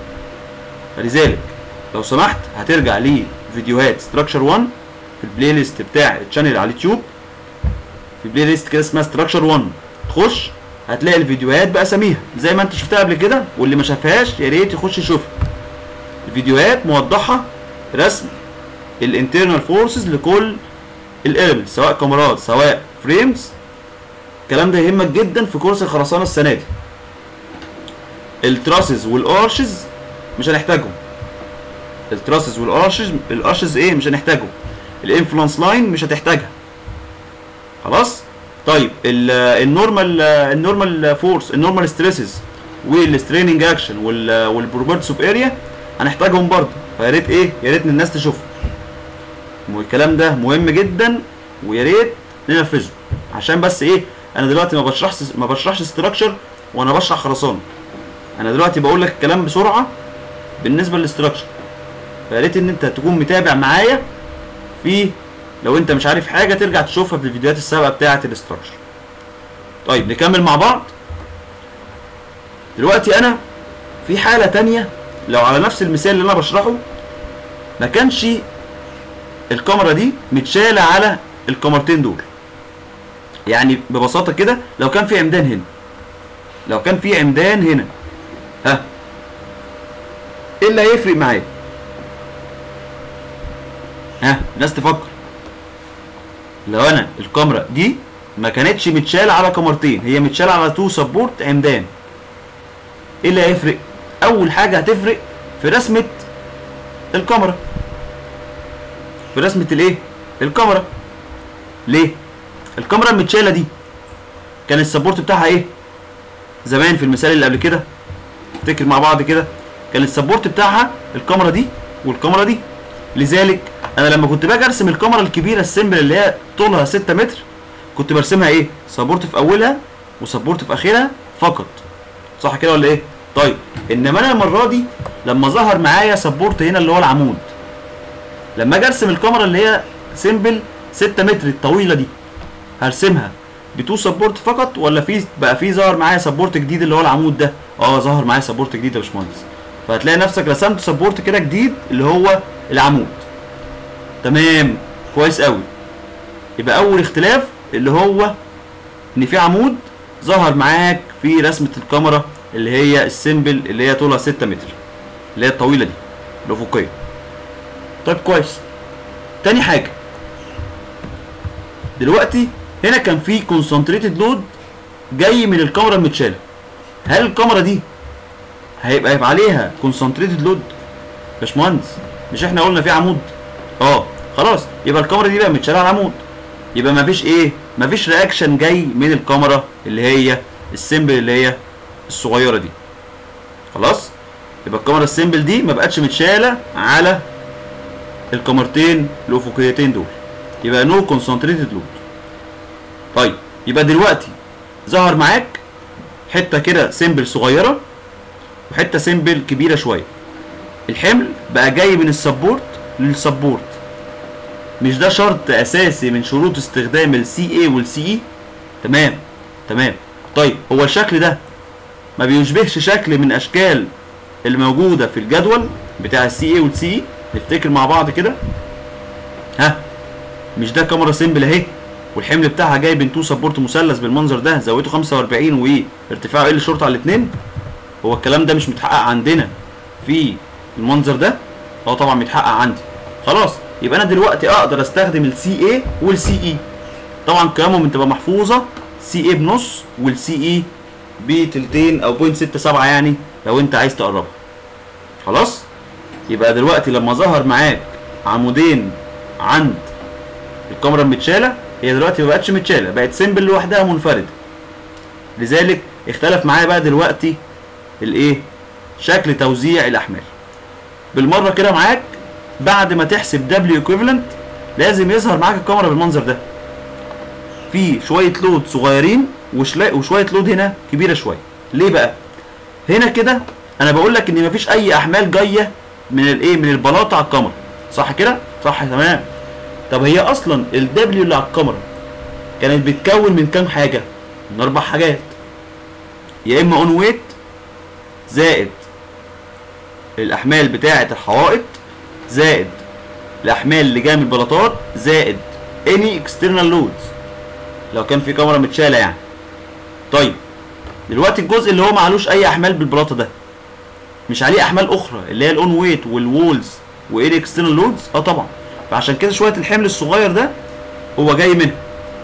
فلذلك لو سمحت هترجع لفيديوهات ستراكشر 1 في البلاي ليست بتاع الشانل على اليوتيوب في بلاي ليست كده اسمها ستراكشر 1 تخش هتلاقي الفيديوهات باساميها زي ما انت شفتها قبل كده واللي ما شافهاش يا ريت يخش يشوفها الفيديوهات موضحه رسم الانترنال فورسز لكل الاليمنتس سواء كاميرات سواء فريمز الكلام ده يهمك جدا في كورس الخرسانه السنه دي التراسز والارشز مش هنحتاجهم التراسز والارشز الارشز ايه مش هنحتاجهم الانفلونس لاين مش هتحتاجها خلاص طيب النورمال النورمال فورس النورمال ستريسز والستريننج اكشن والبروبرتس اوف اريا هنحتاجهم برضه فيا ريت ايه يا ريت الناس تشوفها الكلام ده مهم جدا ويا ريت ننفذه عشان بس ايه انا دلوقتي ما بشرحش ما بشرحش ستراكشر وانا بشرح خرسانه انا دلوقتي بقول لك الكلام بسرعه بالنسبه للاستراكشر فيا ريت ان انت تكون متابع معايا في لو انت مش عارف حاجه ترجع تشوفها في الفيديوهات السابقه بتاعه الاستراكشر طيب نكمل مع بعض دلوقتي انا في حاله تانية لو على نفس المثال اللي انا بشرحه ما كانش الكاميرا دي متشاله على الكاميرتين دول يعني ببساطه كده لو كان في عمدان هنا لو كان في عمدان هنا ها ايه اللي هيفرق معايا ها الناس تفكر لو انا الكاميرا دي ما كانتش متشاله على كاميرتين هي متشاله على تو سبورت عمدان ايه اللي هيفرق اول حاجه هتفرق في رسمه الكاميرا في رسمه الايه الكاميرا ليه الكاميرا المتشاله دي كان السبورت بتاعها ايه زمان في المثال اللي قبل كده افتكر مع بعض كده كان السبورت بتاعها الكاميرا دي والكاميرا دي لذلك انا لما كنت باجي ارسم الكاميرا الكبيره السيمبل اللي هي طولها 6 متر كنت برسمها ايه سبورت في اولها وسبورت في اخرها فقط صح كده ولا ايه طيب انما انا المره دي لما ظهر معايا سبورت هنا اللي هو العمود لما اجي ارسم الكاميرا اللي هي سيمبل 6 متر الطويله دي هرسمها بتو سبورت فقط ولا في بقى في ظهر معايا سبورت جديد اللي هو العمود ده اه ظهر معايا سبورت جديد يا باشمهندس فهتلاقي نفسك رسمت سبورت كده جديد اللي هو العمود تمام كويس قوي يبقى اول اختلاف اللي هو ان في عمود ظهر معاك في رسمه الكاميرا اللي هي السيمبل اللي هي طولها 6 متر اللي هي الطويله دي الافقيه طيب كويس تاني حاجه دلوقتي هنا كان في كونسنتريتد لود جاي من الكاميرا المتشاله هل الكاميرا دي هيبقى يبقى عليها كونسنتريتد لود باشمهندس مش احنا قلنا في عمود اه خلاص يبقى الكاميرا دي بقى متشاله على العمود يبقى مفيش ايه مفيش رياكشن جاي من الكاميرا اللي هي السيمبل اللي هي الصغيره دي خلاص يبقى الكاميرا السيمبل دي ما بقتش متشاله على الكاميرتين الافقيتين دول يبقى نو كونسنتريتد لود طيب يبقى دلوقتي ظهر معاك حته كده سيمبل صغيره وحته سيمبل كبيره شويه الحمل بقى جاي من السبورت للسبورت مش ده شرط اساسي من شروط استخدام السي اي والسي اي تمام تمام طيب هو الشكل ده ما بيشبهش شكل من اشكال اللي موجوده في الجدول بتاع السي اي والسي اي نفتكر مع بعض كده ها مش ده كاميرا سيمبل اهي والحمل بتاعها جاي بين تو سبورت مثلث بالمنظر ده زاويته 45 وارتفاعه ال شورت على الاثنين هو الكلام ده مش متحقق عندنا في المنظر ده اه طبعا متحقق عندي خلاص يبقى انا دلوقتي اقدر استخدم السي اي والسي اي طبعا قيمهم بتبقى محفوظه سي اي بنص والسي اي بتلتين او بوينت ستة سبعة يعني لو انت عايز تقربها خلاص يبقى دلوقتي لما ظهر معاك عمودين عند الكاميرا المتشاله هي دلوقتي ما بقتش متشاله بقت سيمبل لوحدها منفرده لذلك اختلف معايا بقى دلوقتي الايه شكل توزيع الاحمال بالمره كده معاك بعد ما تحسب دبليو ايكويفالنت لازم يظهر معاك الكاميرا بالمنظر ده في شويه لود صغيرين وشلا- وشويه لود هنا كبيره شويه ليه بقى هنا كده انا بقول لك ان مفيش اي احمال جايه من الايه من البلاطه على الكاميرا صح كده صح تمام طب هي اصلا الدبليو اللي على الكاميرا كانت بتكون من كام حاجه من اربع حاجات يا اما اون ويت زائد الاحمال بتاعه الحوائط زائد الاحمال اللي جايه من البلاطات زائد اني اكسترنال لودز لو كان في كاميرا متشاله يعني طيب دلوقتي الجزء اللي هو معلوش اي احمال بالبلاطه ده مش عليه احمال اخرى اللي هي الاون ويت والوولز وايه اكسترنال لودز اه طبعا فعشان كده شويه الحمل الصغير ده هو جاي منها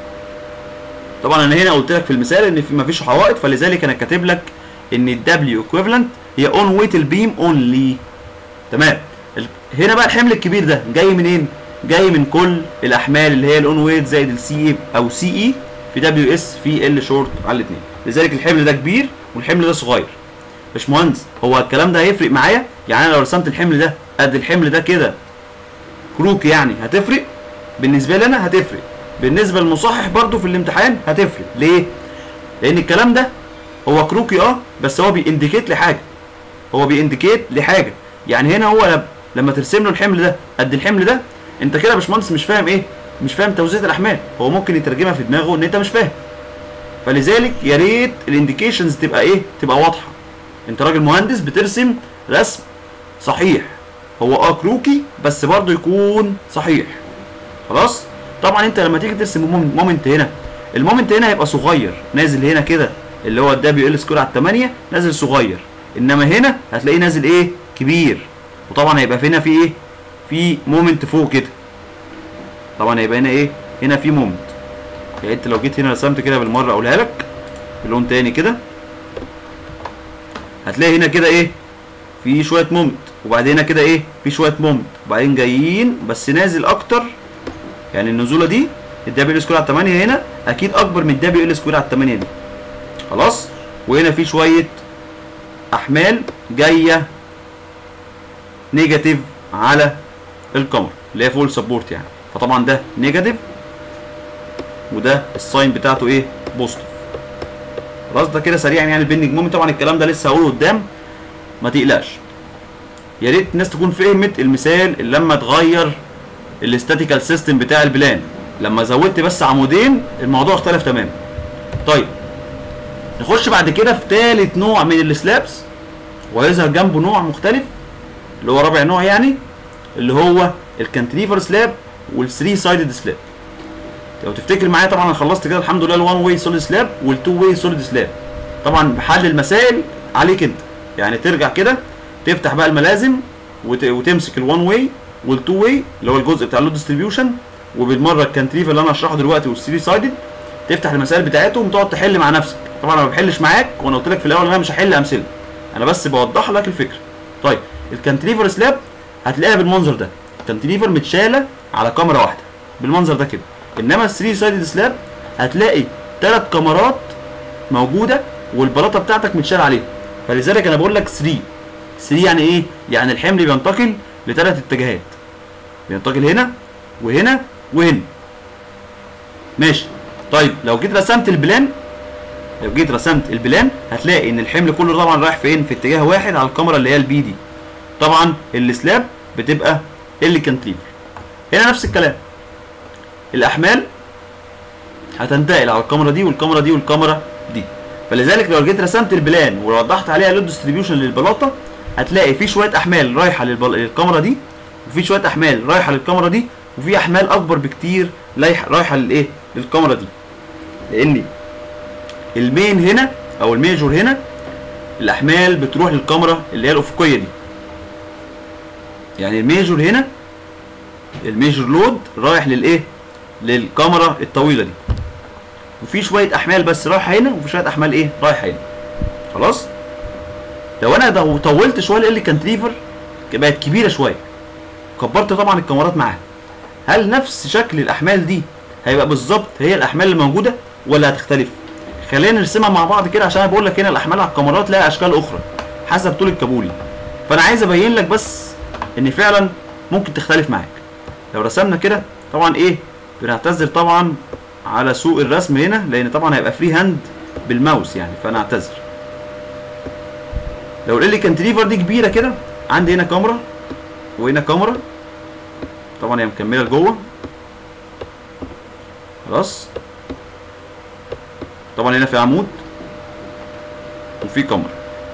طبعا انا هنا قلت لك في المثال ان في مفيش حوائط فلذلك انا كاتب لك ان الدبليو ايكويفالنت هي اون ويت البيم اونلي تمام ال- هنا بقى الحمل الكبير ده جاي منين جاي من كل الاحمال اللي هي الاون ويت زائد السي اي او سي اي في دبليو اس في ال شورت على الاثنين لذلك الحمل ده كبير والحمل ده صغير باشمهندس هو الكلام ده هيفرق معايا يعني انا لو رسمت الحمل ده قد الحمل ده كده كروك يعني هتفرق بالنسبه لي انا هتفرق بالنسبه للمصحح برضو في الامتحان هتفرق ليه لان الكلام ده هو كروكي اه بس هو بينديكيت لحاجه هو بينديكيت لحاجه يعني هنا هو لب- لما ترسم له الحمل ده قد الحمل ده انت كده يا باشمهندس مش فاهم ايه مش فاهم توزيع الاحمال هو ممكن يترجمها في دماغه ان انت مش فاهم فلذلك يا ريت الانديكيشنز تبقى ايه تبقى واضحه انت راجل مهندس بترسم رسم صحيح هو اه كروكي بس برضه يكون صحيح خلاص طبعا انت لما تيجي ترسم موم- مومنت هنا المومنت هنا هيبقى صغير نازل هنا كده اللي هو الدبليو ال سكوير على 8 نازل صغير انما هنا هتلاقيه نازل ايه كبير وطبعا هيبقى في هنا في ايه في مومنت فوق كده طبعا هيبقى هنا ايه هنا في مومنت يعني انت لو جيت هنا رسمت كده بالمره اقولها لك بلون تاني كده هتلاقي هنا كده ايه في شويه مومنت وبعدين هنا كده ايه في شويه مومنت وبعدين جايين بس نازل اكتر يعني النزوله دي الدبليو ال سكوير على 8 هنا اكيد اكبر من الدبليو ال سكوير على 8 دي خلاص وهنا في شويه احمال جايه نيجاتيف على الكاميرا اللي هي فول سبورت يعني فطبعا ده نيجاتيف وده الساين بتاعته ايه بوزيتيف خلاص ده كده سريعا يعني البيندنج مومنت طبعا الكلام ده لسه هقوله قدام ما تقلقش يا ريت الناس تكون فهمت المثال اللي لما تغير الاستاتيكال سيستم بتاع البلان لما زودت بس عمودين الموضوع اختلف تماما طيب نخش بعد كده في ثالث نوع من السلابس ويظهر جنبه نوع مختلف اللي هو رابع نوع يعني اللي هو الكانتليفر سلاب والثري سايدد سلاب لو تفتكر معايا طبعا انا خلصت كده الحمد لله الوان واي سوليد سلاب والتو واي سوليد سلاب طبعا بحل المسائل عليك انت يعني ترجع كده تفتح بقى الملازم وت... وتمسك الوان واي والتو واي اللي هو الجزء بتاع اللود ديستريبيوشن وبالمره الكانتليفر اللي انا هشرحه دلوقتي والثري سايدد تفتح المسائل بتاعتهم وتقعد تحل مع نفسك طبعا انا ما بحلش معاك وانا قلت لك في الاول ان انا مش هحل امثله انا بس بوضح لك الفكره طيب الكانتليفر سلاب هتلاقيها بالمنظر ده الكانتليفر متشاله على كاميرا واحده بالمنظر ده كده انما الثري سايدد سلاب هتلاقي ثلاث كاميرات موجوده والبلاطه بتاعتك متشال عليها فلذلك انا بقول لك 3 3 يعني ايه يعني الحمل بينتقل لثلاث اتجاهات بينتقل هنا وهنا وهنا ماشي طيب لو جيت رسمت البلان لو جيت رسمت البلان هتلاقي ان الحمل كله طبعا رايح فين في اتجاه واحد على الكاميرا اللي هي البي دي طبعا السلاب بتبقى اللي كانتليفر هنا نفس الكلام الاحمال هتنتقل على الكاميرا دي والكاميرا دي والكاميرا دي فلذلك لو جيت رسمت البلان ووضحت عليها لود ديستريبيوشن للبلاطه هتلاقي في شويه احمال رايحه للبل... للكاميرا دي وفي شويه احمال رايحه للكاميرا دي وفي احمال اكبر بكتير رايح- رايحه للايه للكاميرا دي لان المين هنا او الميجور هنا الاحمال بتروح للكاميرا اللي هي الافقيه دي يعني الميجور هنا الميجور لود رايح للايه للكاميرا الطويله دي وفي شويه احمال بس رايحه هنا وفي شويه احمال ايه رايحه هنا خلاص لو انا دو- طولت شويه ال كانتليفر بقت كبيره شويه كبرت طبعا الكاميرات معاها هل نفس شكل الاحمال دي هيبقى بالظبط هي الاحمال اللي موجوده ولا هتختلف خلينا نرسمها مع بعض كده عشان انا بقول لك هنا الاحمال على الكاميرات لها اشكال اخرى حسب طول الكابولي فانا عايز ابين لك بس ان فعلا ممكن تختلف معاك لو رسمنا كده طبعا ايه بنعتذر طبعا على سوء الرسم هنا لان طبعا هيبقى فري هاند بالماوس يعني فانا اعتذر لو ال كانتليفر دي كبيره كده عندي هنا كاميرا وهنا كاميرا طبعا هي مكمله لجوه خلاص طبعا هنا في عمود وفي كاميرا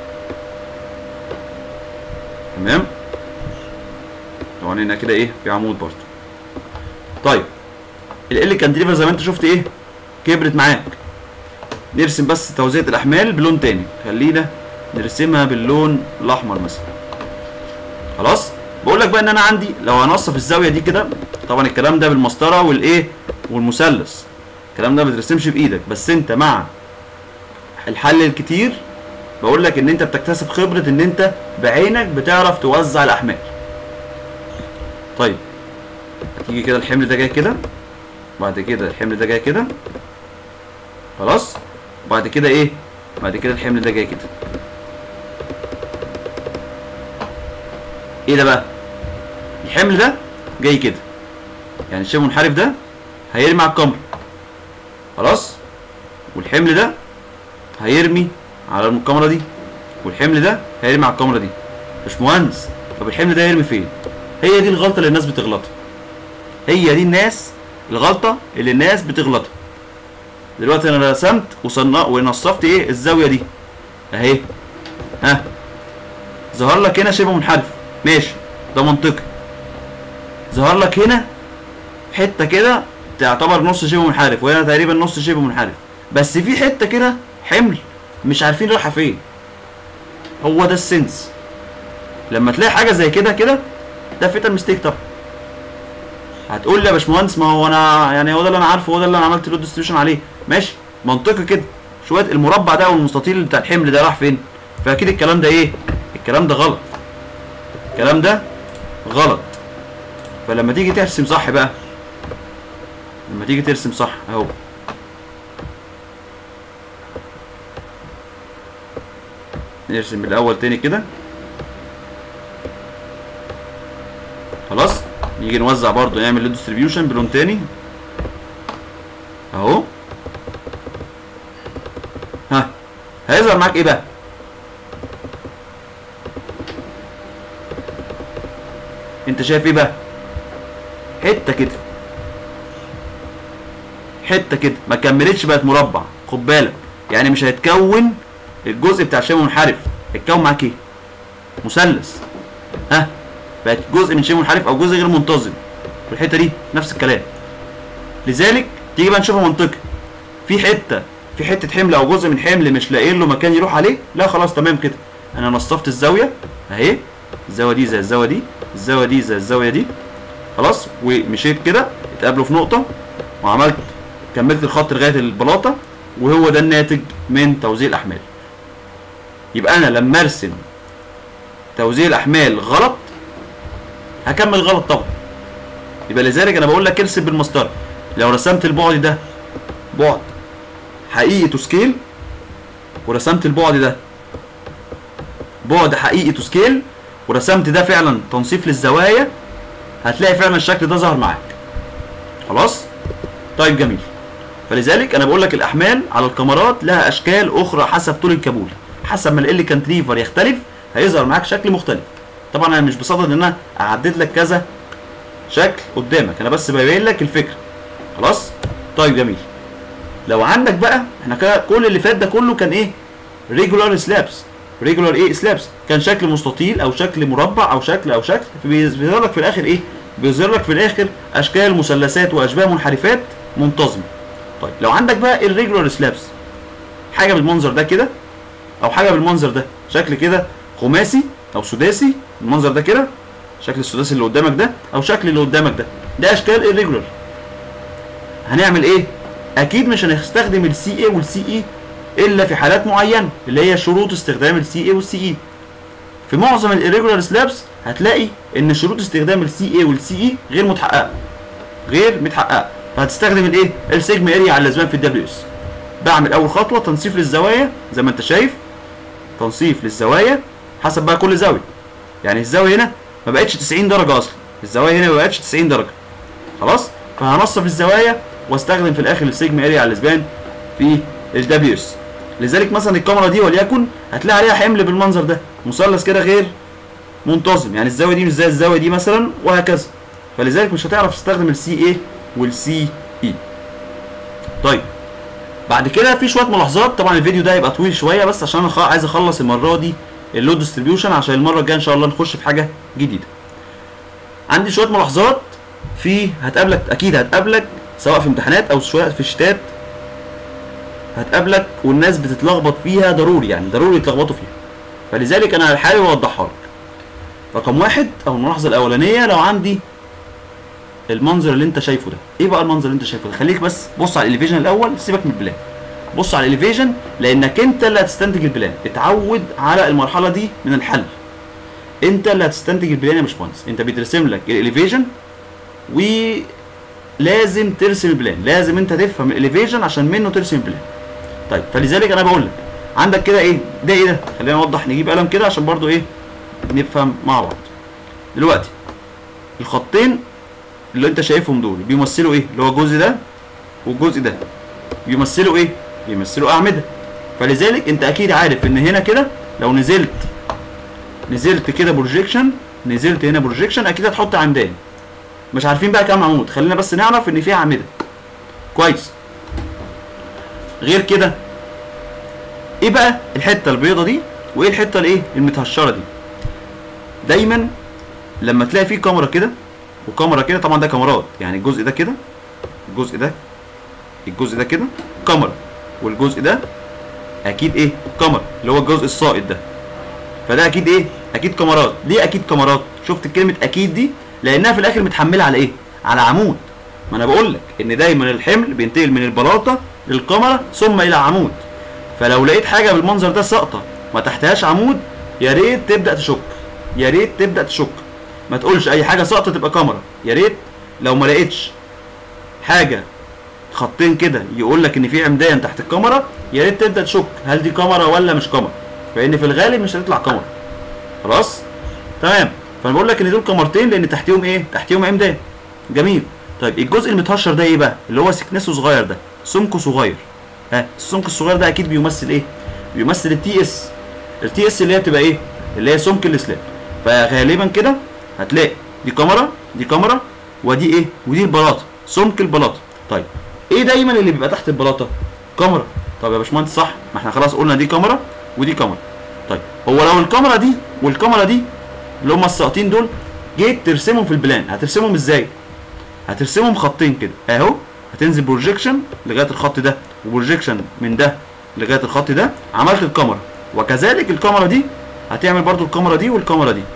تمام طبعا هنا كده ايه في عمود برضه طيب ال كانتليفر زي ما انت شفت ايه كبرت معاك نرسم بس توزيع الاحمال بلون تاني خلينا نرسمها باللون الاحمر مثلا خلاص بقول لك بقى ان انا عندي لو هنصف الزاويه دي كده طبعا الكلام ده بالمسطره والايه والمثلث الكلام ده ما بترسمش بايدك بس انت مع الحل الكتير بقول لك ان انت بتكتسب خبره ان انت بعينك بتعرف توزع الاحمال طيب هتيجي كده الحمل ده جاي كده بعد كده الحمل ده جاي كده خلاص بعد كده ايه بعد كده الحمل ده جاي كده ايه ده بقى الحمل ده جاي كده يعني الشبه المنحرف ده هيرمي على الكاميرا خلاص والحمل ده هيرمي على الكاميرا دي والحمل ده هيرمي على الكاميرا دي مش مهندس طب الحمل ده هيرمي فين هي دي الغلطه اللي الناس بتغلطها هي دي الناس الغلطه اللي الناس بتغلطها دلوقتي انا رسمت وصنع ونصفت ايه الزاويه دي اهي ها ظهر لك هنا شبه منحرف ماشي ده منطقي ظهر لك هنا حته كده تعتبر نص شبه منحرف وهنا تقريبا نص شبه منحرف بس في حته كده حمل مش عارفين رايحه فين هو ده السنس لما تلاقي حاجه زي كده كده ده فيتال ميستيك طبعا هتقول لي يا باشمهندس ما هو انا يعني هو ده اللي انا عارفه هو ده اللي انا عملت له ديستريبيوشن عليه ماشي منطقي كده شويه المربع ده والمستطيل بتاع الحمل ده راح فين فاكيد الكلام ده ايه الكلام ده غلط الكلام ده غلط فلما تيجي ترسم صح بقى لما تيجي ترسم صح اهو نرسم من الاول تاني كده خلاص نيجي نوزع برضو نعمل له ديستريبيوشن بلون تاني اهو ها هيظهر معاك ايه بقى انت شايف ايه بقى حته كده حته كده ما كملتش بقت مربع خد بالك يعني مش هيتكون الجزء بتاع شبه منحرف هيتكون معاك ايه مثلث ها بقت جزء من شبه منحرف او جزء غير منتظم في الحته دي نفس الكلام لذلك تيجي بقى نشوفها منطقي في حته في حته حمل او جزء من حمل مش لاقيين له مكان يروح عليه لا خلاص تمام كده انا نصفت الزاويه اهي الزاويه دي زي الزاويه دي الزاويه دي زي الزاويه دي خلاص ومشيت كده اتقابلوا في نقطه وعملت كملت الخط لغايه البلاطه وهو ده الناتج من توزيع الاحمال يبقى انا لما ارسم توزيع الاحمال غلط هكمل غلط طبعا يبقى لذلك انا بقول لك ارسم بالمسطره لو رسمت البعد ده بعد حقيقي تو سكيل ورسمت البعد ده بعد حقيقي تو سكيل ورسمت ده فعلا تنصيف للزوايا هتلاقي فعلا الشكل ده ظهر معاك خلاص طيب جميل فلذلك انا بقول لك الاحمال على الكاميرات لها اشكال اخرى حسب طول الكابول حسب ما ال كانتريفر يختلف هيظهر معاك شكل مختلف طبعا انا مش بصدد ان انا اعدد لك كذا شكل قدامك انا بس ببين لك الفكره خلاص طيب جميل لو عندك بقى احنا كده كل اللي فات ده كله كان ايه ريجولار سلابس ريجولار ايه سلابس كان شكل مستطيل او شكل مربع او شكل او شكل بيظهر لك في الاخر ايه بيظهر لك في الاخر اشكال مثلثات واشباه منحرفات منتظمه طيب لو عندك بقى الريجولار سلابس حاجه بالمنظر ده كده او حاجه بالمنظر ده شكل كده خماسي او سداسي المنظر ده كده شكل السداسي اللي قدامك ده او شكل اللي قدامك ده ده اشكال الريجولار هنعمل ايه اكيد مش هنستخدم السي اي والسي اي الا في حالات معينه اللي هي شروط استخدام السي اي والسي اي في معظم الirregular سلابس هتلاقي ان شروط استخدام السي اي والسي اي غير متحققه غير متحققه فهتستخدم الايه السيجما اريا على الازمان في الدبليو اس بعمل اول خطوه تنصيف للزوايا زي ما انت شايف تنصيف للزوايا حسب بقى كل زاويه يعني الزاويه هنا ما بقتش 90 درجه اصلا الزوايا هنا ما بقتش 90 درجه خلاص فهنصف الزوايا واستخدم في الاخر السيجما اريا على الاسبان في الدبليو اس لذلك مثلا الكاميرا دي وليكن هتلاقي عليها حمل بالمنظر ده مثلث كده غير منتظم يعني الزاويه دي مش زي الزاويه دي مثلا وهكذا فلذلك مش هتعرف تستخدم السي اي والسي اي طيب بعد كده في شويه ملاحظات طبعا الفيديو ده هيبقى طويل شويه بس عشان انا خ- عايز اخلص المره دي اللود ديستريبيوشن عشان المره الجايه ان شاء الله نخش في حاجه جديده عندي شويه ملاحظات في هتقابلك اكيد هتقابلك سواء في امتحانات او شويه في الشتات هتقابلك والناس بتتلخبط فيها ضروري يعني ضروري يتلخبطوا فيها فلذلك انا حابب اوضحها لك رقم واحد او الملاحظه الاولانيه لو عندي المنظر اللي انت شايفه ده ايه بقى المنظر اللي انت شايفه ده خليك بس بص على الاليفيجن الاول سيبك من البلان بص على الاليفيجن لانك انت اللي هتستنتج البلان اتعود على المرحله دي من الحل انت اللي هتستنتج البلان يا باشمهندس انت بيترسم لك الاليفيجن ولازم ترسم البلان لازم انت تفهم الاليفيجن عشان منه ترسم البلان طيب فلذلك انا بقول لك عندك كده ايه ده ايه ده خلينا نوضح نجيب قلم كده عشان برضو ايه نفهم مع بعض دلوقتي الخطين اللي انت شايفهم دول بيمثلوا ايه اللي هو الجزء ده والجزء ده بيمثلوا ايه بيمثلوا اعمده فلذلك انت اكيد عارف ان هنا كده لو نزلت نزلت كده بروجيكشن نزلت هنا بروجيكشن اكيد هتحط عمدان مش عارفين بقى كام عمود خلينا بس نعرف ان في اعمده كويس غير كده ايه بقى الحته البيضه دي وايه الحته الايه المتهشره دي دايما لما تلاقي في كاميرا كده وكاميرا كده طبعا ده كاميرات يعني الجزء ده كده الجزء ده الجزء ده كده كاميرا والجزء ده اكيد ايه كاميرا اللي هو الجزء الساقط ده فده اكيد ايه اكيد كاميرات ليه اكيد كاميرات شفت كلمه اكيد دي لانها في الاخر متحمله على ايه على عمود ما انا بقول لك ان دايما الحمل بينتقل من البلاطه للكاميرا ثم الى عمود فلو لقيت حاجه بالمنظر ده ساقطه ما تحتهاش عمود يا ريت تبدا تشك يا ريت تبدا تشك ما تقولش اي حاجه ساقطه تبقى كاميرا يا ريت لو ما لقيتش حاجه خطين كده يقول لك ان في عمدان تحت الكاميرا يا ريت تبدا تشك هل دي كاميرا ولا مش كاميرا فان في الغالب مش هتطلع كاميرا خلاص تمام فانا بقول لك ان دول كاميرتين لان تحتيهم ايه تحتيهم عمدان جميل طيب الجزء المتهشر ده ايه بقى اللي هو سكنسه صغير ده سمكه صغير ها السمك الصغير ده اكيد بيمثل ايه بيمثل التي اس التي اس اللي هي بتبقى ايه اللي هي سمك الاسلام فغالبا كده هتلاقي دي كاميرا دي كاميرا ودي ايه ودي البلاطه سمك البلاطه طيب ايه دايما اللي بيبقى تحت البلاطه كاميرا طب يا باشمهندس صح ما احنا خلاص قلنا دي كاميرا ودي كاميرا طيب هو لو الكاميرا دي والكاميرا دي اللي هم الساقطين دول جيت ترسمهم في البلان هترسمهم ازاي هترسمهم خطين كده اهو هتنزل بروجيكشن لغايه الخط ده وبروجيكشن من ده لغايه الخط ده عملت الكاميرا وكذلك الكاميرا دي هتعمل برضو الكاميرا دي والكاميرا دي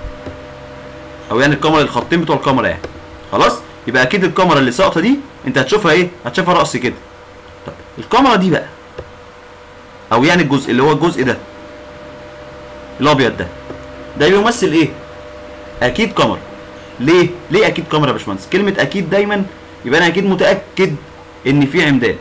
او يعني الكاميرا الخطين بتوع الكاميرا يعني خلاص يبقى اكيد الكاميرا اللي ساقطه دي انت هتشوفها ايه هتشوفها رأس كده طب الكاميرا دي بقى او يعني الجزء اللي هو الجزء ده الابيض ده ده بيمثل ايه اكيد كاميرا ليه ليه اكيد كاميرا يا باشمهندس كلمه اكيد دايما يبقى انا اكيد متاكد ان في عمدان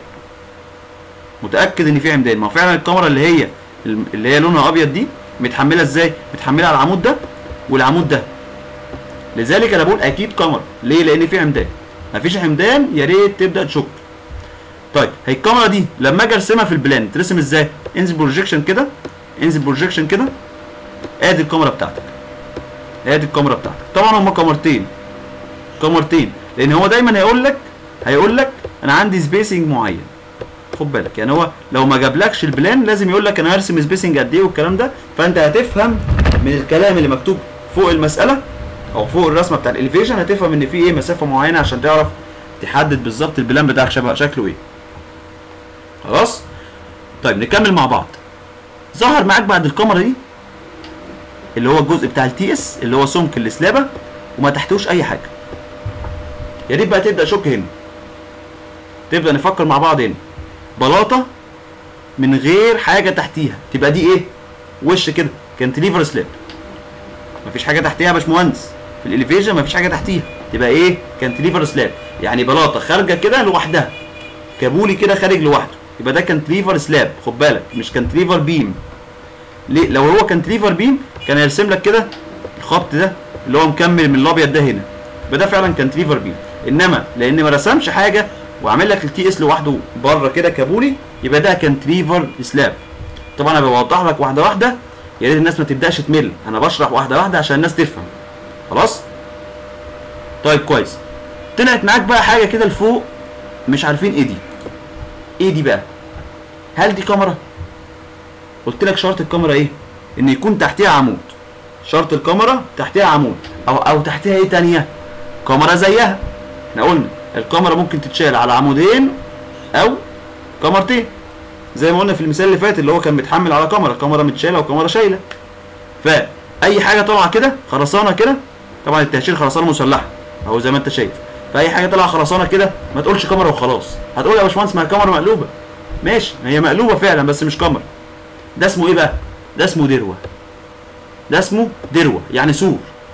متاكد ان في عمدان ما هو فعلا الكاميرا اللي هي اللي هي لونها ابيض دي متحمله ازاي متحمله على العمود ده والعمود ده لذلك انا بقول اكيد كاميرا ليه لان في عمدان مفيش عمدان يا ريت تبدا تشك طيب هي الكاميرا دي لما اجي ارسمها في البلان ترسم ازاي انزل بروجيكشن كده انزل بروجيكشن كده ادي الكاميرا بتاعتك ادي الكاميرا بتاعتك طبعا هما كاميرتين كاميرتين لان هو دايما هيقول لك هيقول لك انا عندي سبيسنج معين خد بالك يعني هو لو ما جابلكش البلان لازم يقول لك انا هرسم سبيسنج قد ايه والكلام ده فانت هتفهم من الكلام اللي مكتوب فوق المساله او فوق الرسمه بتاع الاليفيشن هتفهم ان في ايه مسافه معينه عشان تعرف تحدد بالظبط البلان بتاعك شبه شكله ايه خلاص طيب نكمل مع بعض ظهر معاك بعد الكاميرا دي اللي هو الجزء بتاع التي اس اللي هو سمك السلابه وما تحتوش اي حاجه يا ريت بقى تبدا شك هنا تبدا نفكر مع بعض هنا بلاطه من غير حاجه تحتيها تبقى دي ايه وش كده كانتليفر سلاب مفيش حاجه تحتيها يا باشمهندس في الاليفيشن مفيش حاجه تحتيها تبقى ايه كانتليفر سلاب يعني بلاطه خارجه كده لوحدها كابولي كده خارج لوحده يبقى ده كانتليفر سلاب خد بالك مش كانتليفر بيم ليه لو هو كانتليفر بيم كان هيرسم لك كده الخط ده اللي هو مكمل من الابيض ده هنا يبقى ده فعلا كانتليفر بيم انما لان ما رسمش حاجه وعامل لك التي اس لوحده بره كده كابولي يبقى ده كانتليفر سلاب طبعا انا بوضح لك واحده واحده يا ريت الناس ما تبداش تمل انا بشرح واحده واحده عشان الناس تفهم خلاص طيب كويس طلعت معاك بقى حاجه كده لفوق مش عارفين ايه دي ايه دي بقى هل دي كاميرا قلت لك شرط الكاميرا ايه ان يكون تحتها عمود شرط الكاميرا تحتها عمود او او تحتها ايه تانية كاميرا زيها احنا قلنا الكاميرا ممكن تتشال على عمودين او كاميرتين زي ما قلنا في المثال اللي فات اللي هو كان متحمل على كاميرا كاميرا متشاله وكاميرا شايله فاي حاجه طالعه كده خرسانه كده طبعا التهشير خرسانه مسلحه اهو زي ما انت شايف فاي حاجه طالعه خرسانه كده ما تقولش كاميرا وخلاص هتقول يا باشمهندس ما الكاميرا مقلوبه ماشي هي مقلوبه فعلا بس مش كاميرا ده اسمه ايه بقى ده اسمه دروه ده اسمه دروه يعني سور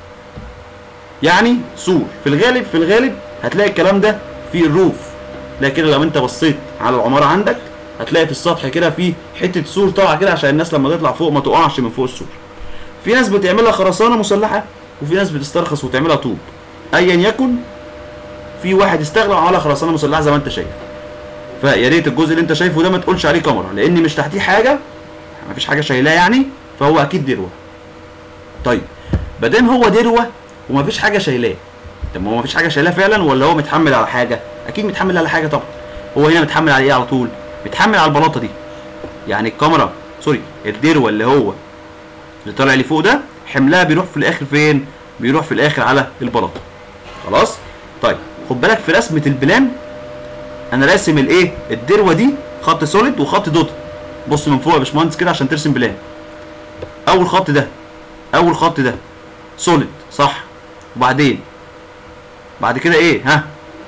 يعني سور في الغالب في الغالب هتلاقي الكلام ده في الروف تلاقي كده لو انت بصيت على العماره عندك هتلاقي في السطح كده في حته سور طالعه كده عشان الناس لما تطلع فوق ما تقعش من فوق السور في ناس بتعملها خرسانه مسلحه وفي ناس بتسترخص وتعملها طوب ايا يكن في واحد استغنى وعملها خرسانه مسلحه زي ما انت شايف فيا ريت الجزء اللي انت شايفه ده ما تقولش عليه كاميرا لان مش تحتيه حاجه مفيش حاجه شايلاه يعني فهو اكيد دروه طيب بدام هو دروه ومفيش حاجه شايلاه طب ما هو مفيش حاجه شايلاه فعلا ولا هو متحمل على حاجه اكيد متحمل على حاجه طبعا هو هنا متحمل على ايه على طول متحمل على البلاطه دي يعني الكاميرا سوري الدروه اللي هو اللي طالع لي فوق ده حملها بيروح في الاخر فين بيروح في الاخر على البلاطه خلاص طيب خد بالك في رسمه البلان انا راسم الايه الدروه دي خط سوليد وخط دوت بص من فوق يا باشمهندس كده عشان ترسم بلان اول خط ده اول خط ده سوليد صح وبعدين بعد كده ايه ها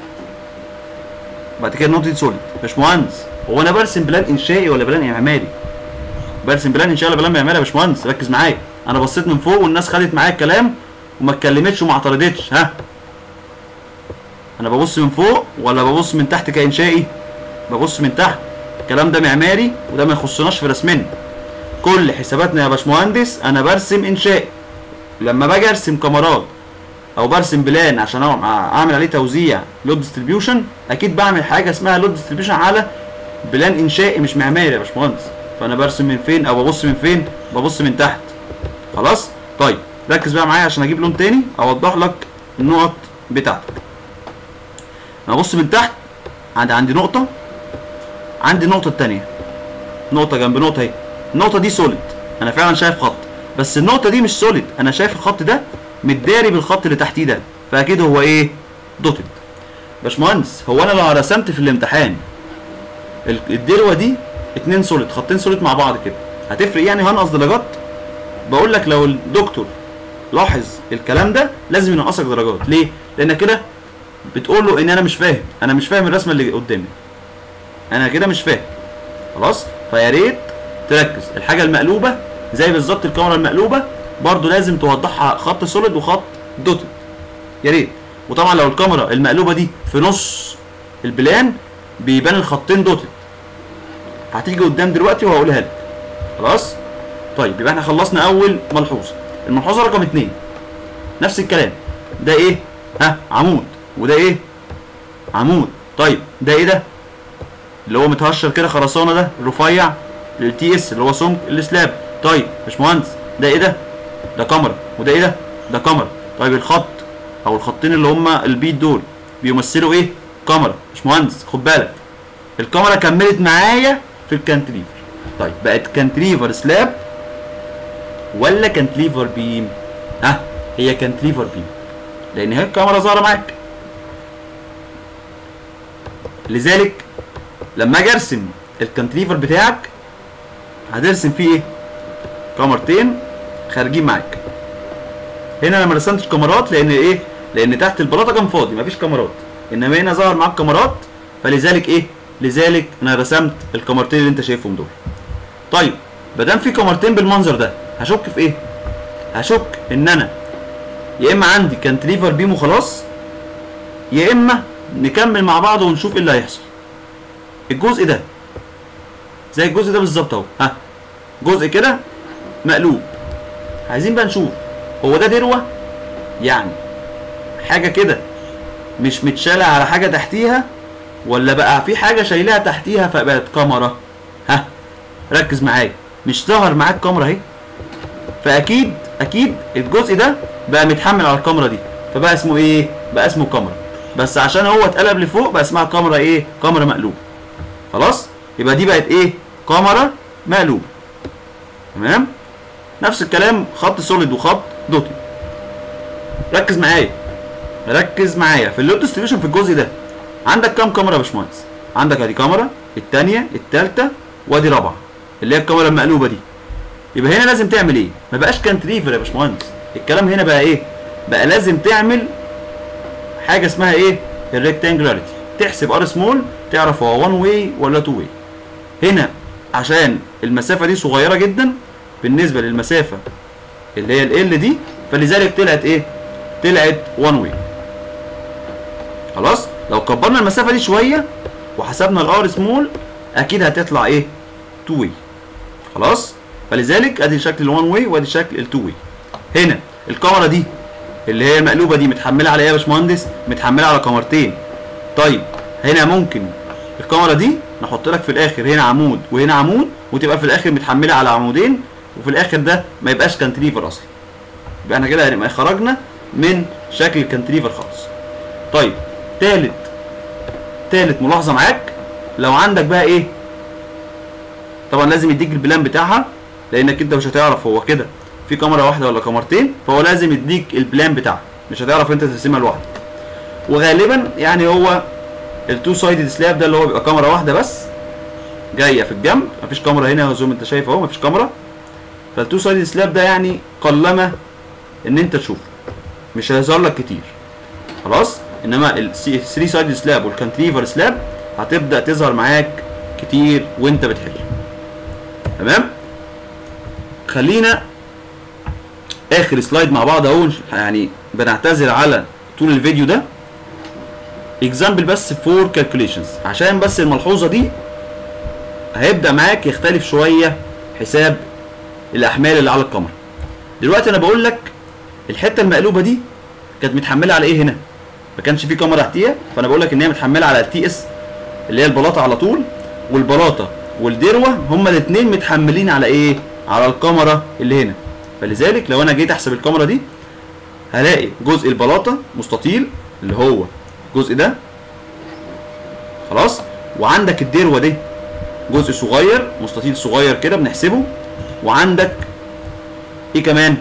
بعد كده النقطه دي سوليد باشمهندس هو انا برسم بلان انشائي ولا بلان معماري برسم بلان انشائي ولا بلان معماري يا باشمهندس ركز معايا انا بصيت من فوق والناس خدت معايا الكلام وما اتكلمتش وما اعترضتش ها انا ببص من فوق ولا ببص من تحت كانشائي ببص من تحت الكلام ده معماري وده ما يخصناش في رسمنا كل حساباتنا يا باشمهندس انا برسم انشائي لما باجي ارسم كاميرات او برسم بلان عشان أعم- اعمل عليه توزيع لود ديستريبيوشن اكيد بعمل حاجه اسمها لود ديستريبيوشن على بلان انشائي مش معماري يا باشمهندس فانا برسم من فين او ببص من فين ببص من تحت خلاص طيب ركز بقى معايا عشان اجيب لون تاني اوضح لك النقط بتاعتك انا ببص من تحت عندي عندي نقطه عندي النقطه التانية نقطه جنب نقطه اهي النقطه دي سوليد انا فعلا شايف خط بس النقطه دي مش سوليد انا شايف الخط ده متداري بالخط اللي تحتيه ده فاكيد هو ايه دوتد باشمهندس هو انا لو رسمت في الامتحان ال- الدروه دي اتنين سوليد خطين سوليد مع بعض كده هتفرق يعني هنقص درجات بقول لك لو الدكتور لاحظ الكلام ده لازم ينقصك درجات ليه لان كده بتقول له ان انا مش فاهم انا مش فاهم الرسمه اللي قدامي انا كده مش فاهم خلاص فيا ريت تركز الحاجه المقلوبه زي بالظبط الكاميرا المقلوبه برضو لازم توضحها خط سوليد وخط دوتد يا ريت وطبعا لو الكاميرا المقلوبه دي في نص البلان بيبان الخطين دوتد هتيجي قدام دلوقتي وهقولها لك خلاص طيب يبقى احنا خلصنا اول ملحوظه الملحوظه رقم اتنين نفس الكلام ده ايه ها عمود وده ايه عمود طيب ده ايه ده اللي هو متهشر كده خرسانه ده رفيع للتي اس اللي هو سمك السلاب طيب باشمهندس ده ايه ده ده كاميرا وده ايه ده ده كاميرا طيب الخط او الخطين اللي هما البيت دول بيمثلوا ايه كاميرا باشمهندس خد بالك الكاميرا كملت معايا في الكانتليفر طيب بقت كانتليفر سلاب ولا كانتليفر بيم ها هي كانتليفر بيم لان هي الكاميرا ظاهره معاك لذلك لما اجي ارسم الكانتليفر بتاعك هترسم فيه ايه كاميرتين خارجين معاك هنا انا ما رسمتش كاميرات لان ايه لان تحت البلاطه كان فاضي مفيش كاميرات انما هنا ظهر معاك كاميرات فلذلك ايه لذلك انا رسمت الكاميرتين اللي انت شايفهم دول طيب ما دام في كاميرتين بالمنظر ده هشك في ايه هشك ان انا يا اما عندي كانتليفر بيم وخلاص يا اما نكمل مع بعض ونشوف ايه اللي هيحصل الجزء ده زي الجزء ده بالظبط اهو ها جزء كده مقلوب عايزين بقى نشوف هو ده دروه يعني حاجه كده مش متشاله على حاجه تحتيها ولا بقى في حاجه شايلها تحتيها فبقت كاميرا ها ركز معايا مش ظهر معاك كاميرا اهي فاكيد اكيد الجزء ده بقى متحمل على الكاميرا دي فبقى اسمه ايه بقى اسمه كاميرا بس عشان هو اتقلب لفوق بقى اسمها كاميرا ايه كاميرا مقلوب خلاص يبقى دي بقت ايه كاميرا مقلوب تمام نفس الكلام خط سوليد وخط دوتي ركز معايا ركز معايا في اللود ديستريبيوشن في الجزء ده عندك كام كاميرا يا باشمهندس عندك ادي كاميرا الثانيه الثالثه وادي رابعه اللي هي الكاميرا المقلوبه دي يبقى هنا لازم تعمل ايه ما بقاش كانتريفر يا باشمهندس الكلام هنا بقى ايه بقى لازم تعمل حاجه اسمها ايه الريكتانجلاريتي تحسب ار سمول تعرف هو 1 واي ولا 2 واي هنا عشان المسافه دي صغيره جدا بالنسبه للمسافه اللي هي ال دي فلذلك طلعت ايه طلعت 1 واي خلاص لو كبرنا المسافه دي شويه وحسبنا الار سمول اكيد هتطلع ايه 2 واي خلاص فلذلك ادي شكل ال 1 واي وادي شكل ال 2 واي هنا الكاميرا دي اللي هي المقلوبه دي متحمله على ايه يا باشمهندس متحمله على كاميرتين طيب هنا ممكن الكاميرا دي نحط لك في الاخر هنا عمود وهنا عمود وتبقى في الاخر متحمله على عمودين وفي الاخر ده ما يبقاش كانتريفر اصلا يبقى احنا كده هنبقى خرجنا من شكل الكانتريفر خالص طيب تالت تالت ملاحظه معاك لو عندك بقى ايه طبعا لازم يديك البلان بتاعها لانك انت مش هتعرف هو كده في كاميرا واحده ولا كاميرتين فهو لازم يديك البلان بتاعها مش هتعرف انت ترسمها لوحدك وغالبا يعني هو التو سايدد سلاب ده اللي هو بيبقى كاميرا واحده بس جايه في الجنب مفيش كاميرا هنا زي ما انت شايف اهو مفيش كاميرا فالتو سايدد سلاب ده يعني قلما ان انت تشوفه مش هيظهر لك كتير خلاص انما ال 3 سايد سلاب والكانتليفر سلاب هتبدا تظهر معاك كتير وانت بتحل تمام خلينا اخر سلايد مع بعض اهو يعني بنعتذر على طول الفيديو ده اكزامبل بس فور كالكوليشنز عشان بس الملحوظه دي هيبدا معاك يختلف شويه حساب الاحمال اللي على الكاميرا دلوقتي انا بقول لك الحته المقلوبه دي كانت متحمله على ايه هنا ما كانش في كاميرا تحتيها فانا بقول لك ان هي متحمله على التي اس اللي هي البلاطه على طول والبلاطه والدروه هما الاثنين متحملين على ايه على الكاميرا اللي هنا فلذلك لو انا جيت احسب الكاميرا دي هلاقي جزء البلاطه مستطيل اللي هو الجزء ده خلاص وعندك الدروه دي جزء صغير مستطيل صغير كده بنحسبه وعندك ايه كمان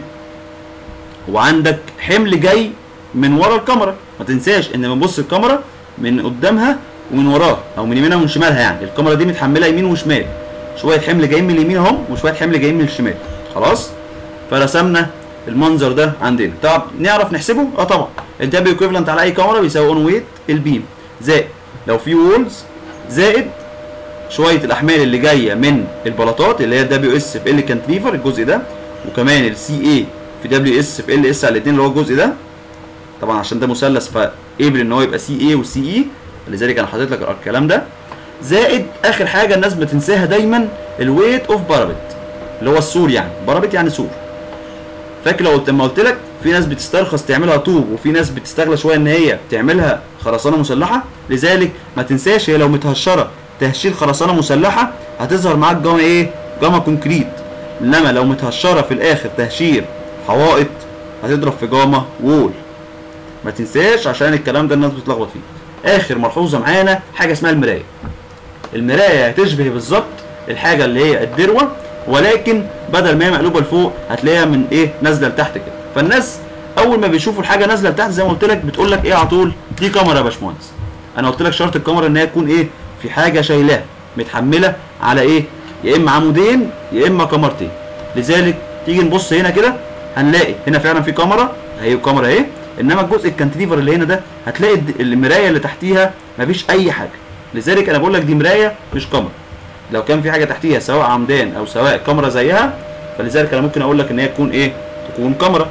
وعندك حمل جاي من ورا الكاميرا ما تنساش ان بنبص الكاميرا من قدامها ومن وراها او من يمينها ومن شمالها يعني الكاميرا دي متحمله يمين وشمال شويه حمل جايين من اليمين اهم وشويه حمل جايين من الشمال خلاص فرسمنا المنظر ده عندنا طب نعرف نحسبه اه طبعا الدبليو ايكويفالنت على اي كاميرا بيساوي اون ويت البيم زائد لو في وولز زائد شويه الاحمال اللي جايه من البلاطات اللي هي الدبليو اس في ال كانتليفر الجزء ده وكمان السي اي في دبليو اس في ال اس على الاثنين اللي هو الجزء ده طبعا عشان ده مثلث فقبل ان هو يبقى سي اي وسي اي لذلك انا حاطط لك الكلام ده زائد اخر حاجه الناس بتنساها دايما الويت اوف بارابت اللي هو السور يعني بارابت يعني سور فاكر لو قلت لما قلت لك في ناس بتسترخص تعملها طوب وفي ناس بتستغلى شويه ان هي تعملها خرسانه مسلحه لذلك ما تنساش هي لو متهشره تهشير خرسانه مسلحه هتظهر معاك جاما ايه جاما كونكريت انما لو متهشره في الاخر تهشير حوائط هتضرب في جاما وول ما تنساش عشان الكلام ده الناس بتتلخبط فيه اخر ملحوظه معانا حاجه اسمها المرايه المرايه هتشبه بالظبط الحاجه اللي هي الدروه ولكن بدل ما هي مقلوبه لفوق هتلاقيها من ايه نازله لتحت كده فالناس اول ما بيشوفوا الحاجه نازله لتحت زي ما قلت لك بتقول لك ايه على طول دي كاميرا يا باشمهندس انا قلت لك شرط الكاميرا ان هي تكون ايه في حاجه شايلاها متحمله على ايه يا اما عمودين يا اما كاميرتين لذلك تيجي نبص هنا كده هنلاقي هنا فعلا في كاميرا اهي كاميرا اهي انما الجزء الكانتليفر اللي هنا ده هتلاقي الد- المرايه اللي تحتيها مفيش اي حاجه لذلك انا بقول لك دي مرايه مش كاميرا لو كان في حاجه تحتيها سواء عمدان او سواء كاميرا زيها فلذلك انا ممكن اقول لك ان هي تكون ايه تكون كاميرا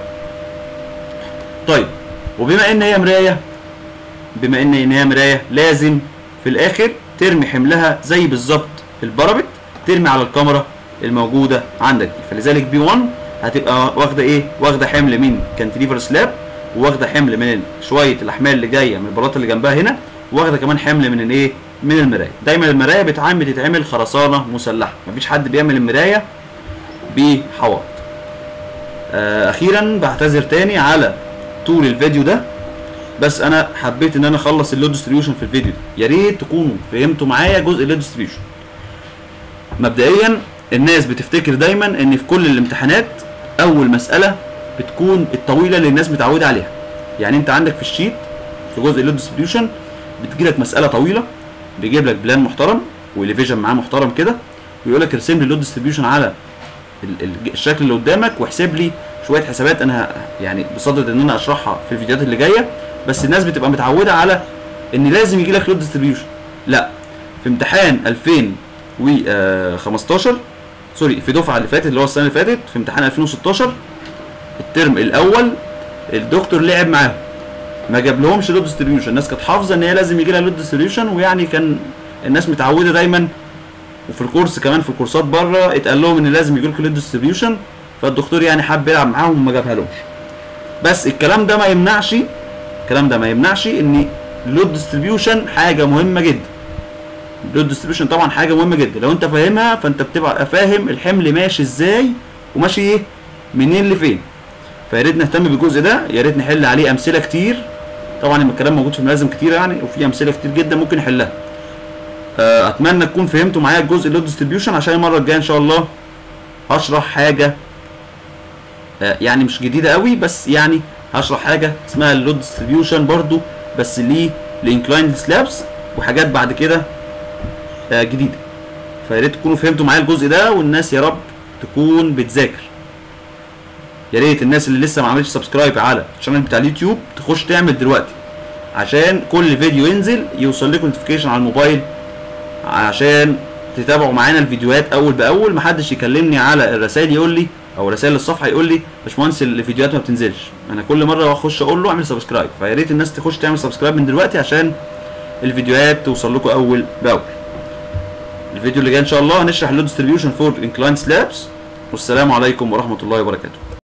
طيب وبما ان هي مرايه بما ان ان هي مرايه لازم في الاخر ترمي حملها زي بالظبط البارابت ترمي على الكاميرا الموجوده عندك دي فلذلك بي 1 هتبقى واخده ايه واخده حمل من كانتليفر سلاب وواخده حمل من شويه الاحمال اللي جايه من البلاطه اللي جنبها هنا واخده كمان حمل من الايه من المرايه دايما المرايه بتعمل بتتعمل خرسانه مسلحه مفيش حد بيعمل المرايه بحوائط آه، اخيرا بعتذر تاني على طول الفيديو ده بس انا حبيت ان انا اخلص اللود ديستريبيوشن في الفيديو ده يا ريت تكونوا فهمتوا معايا جزء اللود ديستريبيوشن مبدئيا الناس بتفتكر دايما ان في كل الامتحانات اول مساله بتكون الطويله اللي الناس متعوده عليها يعني انت عندك في الشيت في جزء اللود ديستريبيوشن بتجيلك مساله طويله بيجيب لك بلان محترم واليفيجن معاه محترم كده ويقول لك ارسم لي اللود ديستريبيوشن على ال- ال- الشكل اللي قدامك واحسب لي شويه حسابات انا ه- يعني بصدد ان انا اشرحها في الفيديوهات اللي جايه بس الناس بتبقى متعوده على ان لازم يجي لك لود ديستريبيوشن لا في امتحان 2015 سوري في دفعه اللي فاتت اللي هو السنه اللي فاتت في امتحان 2016 الترم الاول الدكتور لعب معاهم ما جاب لهمش لود ديستريبيوشن الناس كانت حافظه ان هي لازم يجي لها لود ديستريبيوشن ويعني كان الناس متعوده دايما وفي الكورس كمان في الكورسات بره اتقال لهم ان لازم يجي لكم لود ديستريبيوشن فالدكتور يعني حب يلعب معاهم وما جابها لهمش بس الكلام ده ما يمنعش الكلام ده ما يمنعش ان اللود ديستريبيوشن حاجه مهمه جدا اللود ديستريبيوشن طبعا حاجه مهمه جدا لو انت فاهمها فانت بتبقى فاهم الحمل ماشي ازاي وماشي ايه منين لفين فيا ريت نهتم بالجزء ده يا ريت نحل عليه امثله كتير طبعا الكلام موجود في الملازم كتير يعني وفي امثله كتير جدا ممكن نحلها آه، اتمنى تكون فهمتوا معايا الجزء اللود ديستريبيوشن عشان المره الجايه ان شاء الله هشرح حاجه آه، يعني مش جديده قوي بس يعني هشرح حاجه اسمها اللود ديستريبيوشن برضو بس ليه لانكلايند سلابس وحاجات بعد كده آه، جديده فيا ريت تكونوا فهمتوا معايا الجزء ده والناس يا رب تكون بتذاكر يا ريت الناس اللي لسه ما عملتش سبسكرايب على الشانل بتاع اليوتيوب تخش تعمل دلوقتي عشان كل فيديو ينزل يوصل لكم نوتيفيكيشن على الموبايل عشان تتابعوا معانا الفيديوهات اول باول محدش يكلمني على الرسائل يقول لي او رسائل الصفحه يقول لي باشمهندس الفيديوهات ما بتنزلش انا كل مره اخش اقول له اعمل سبسكرايب فيا ريت الناس تخش تعمل سبسكرايب من دلوقتي عشان الفيديوهات توصل لكم اول باول الفيديو اللي جاي ان شاء الله هنشرح اللود ديستريبيوشن فور انكلاين سلابس والسلام عليكم ورحمه الله وبركاته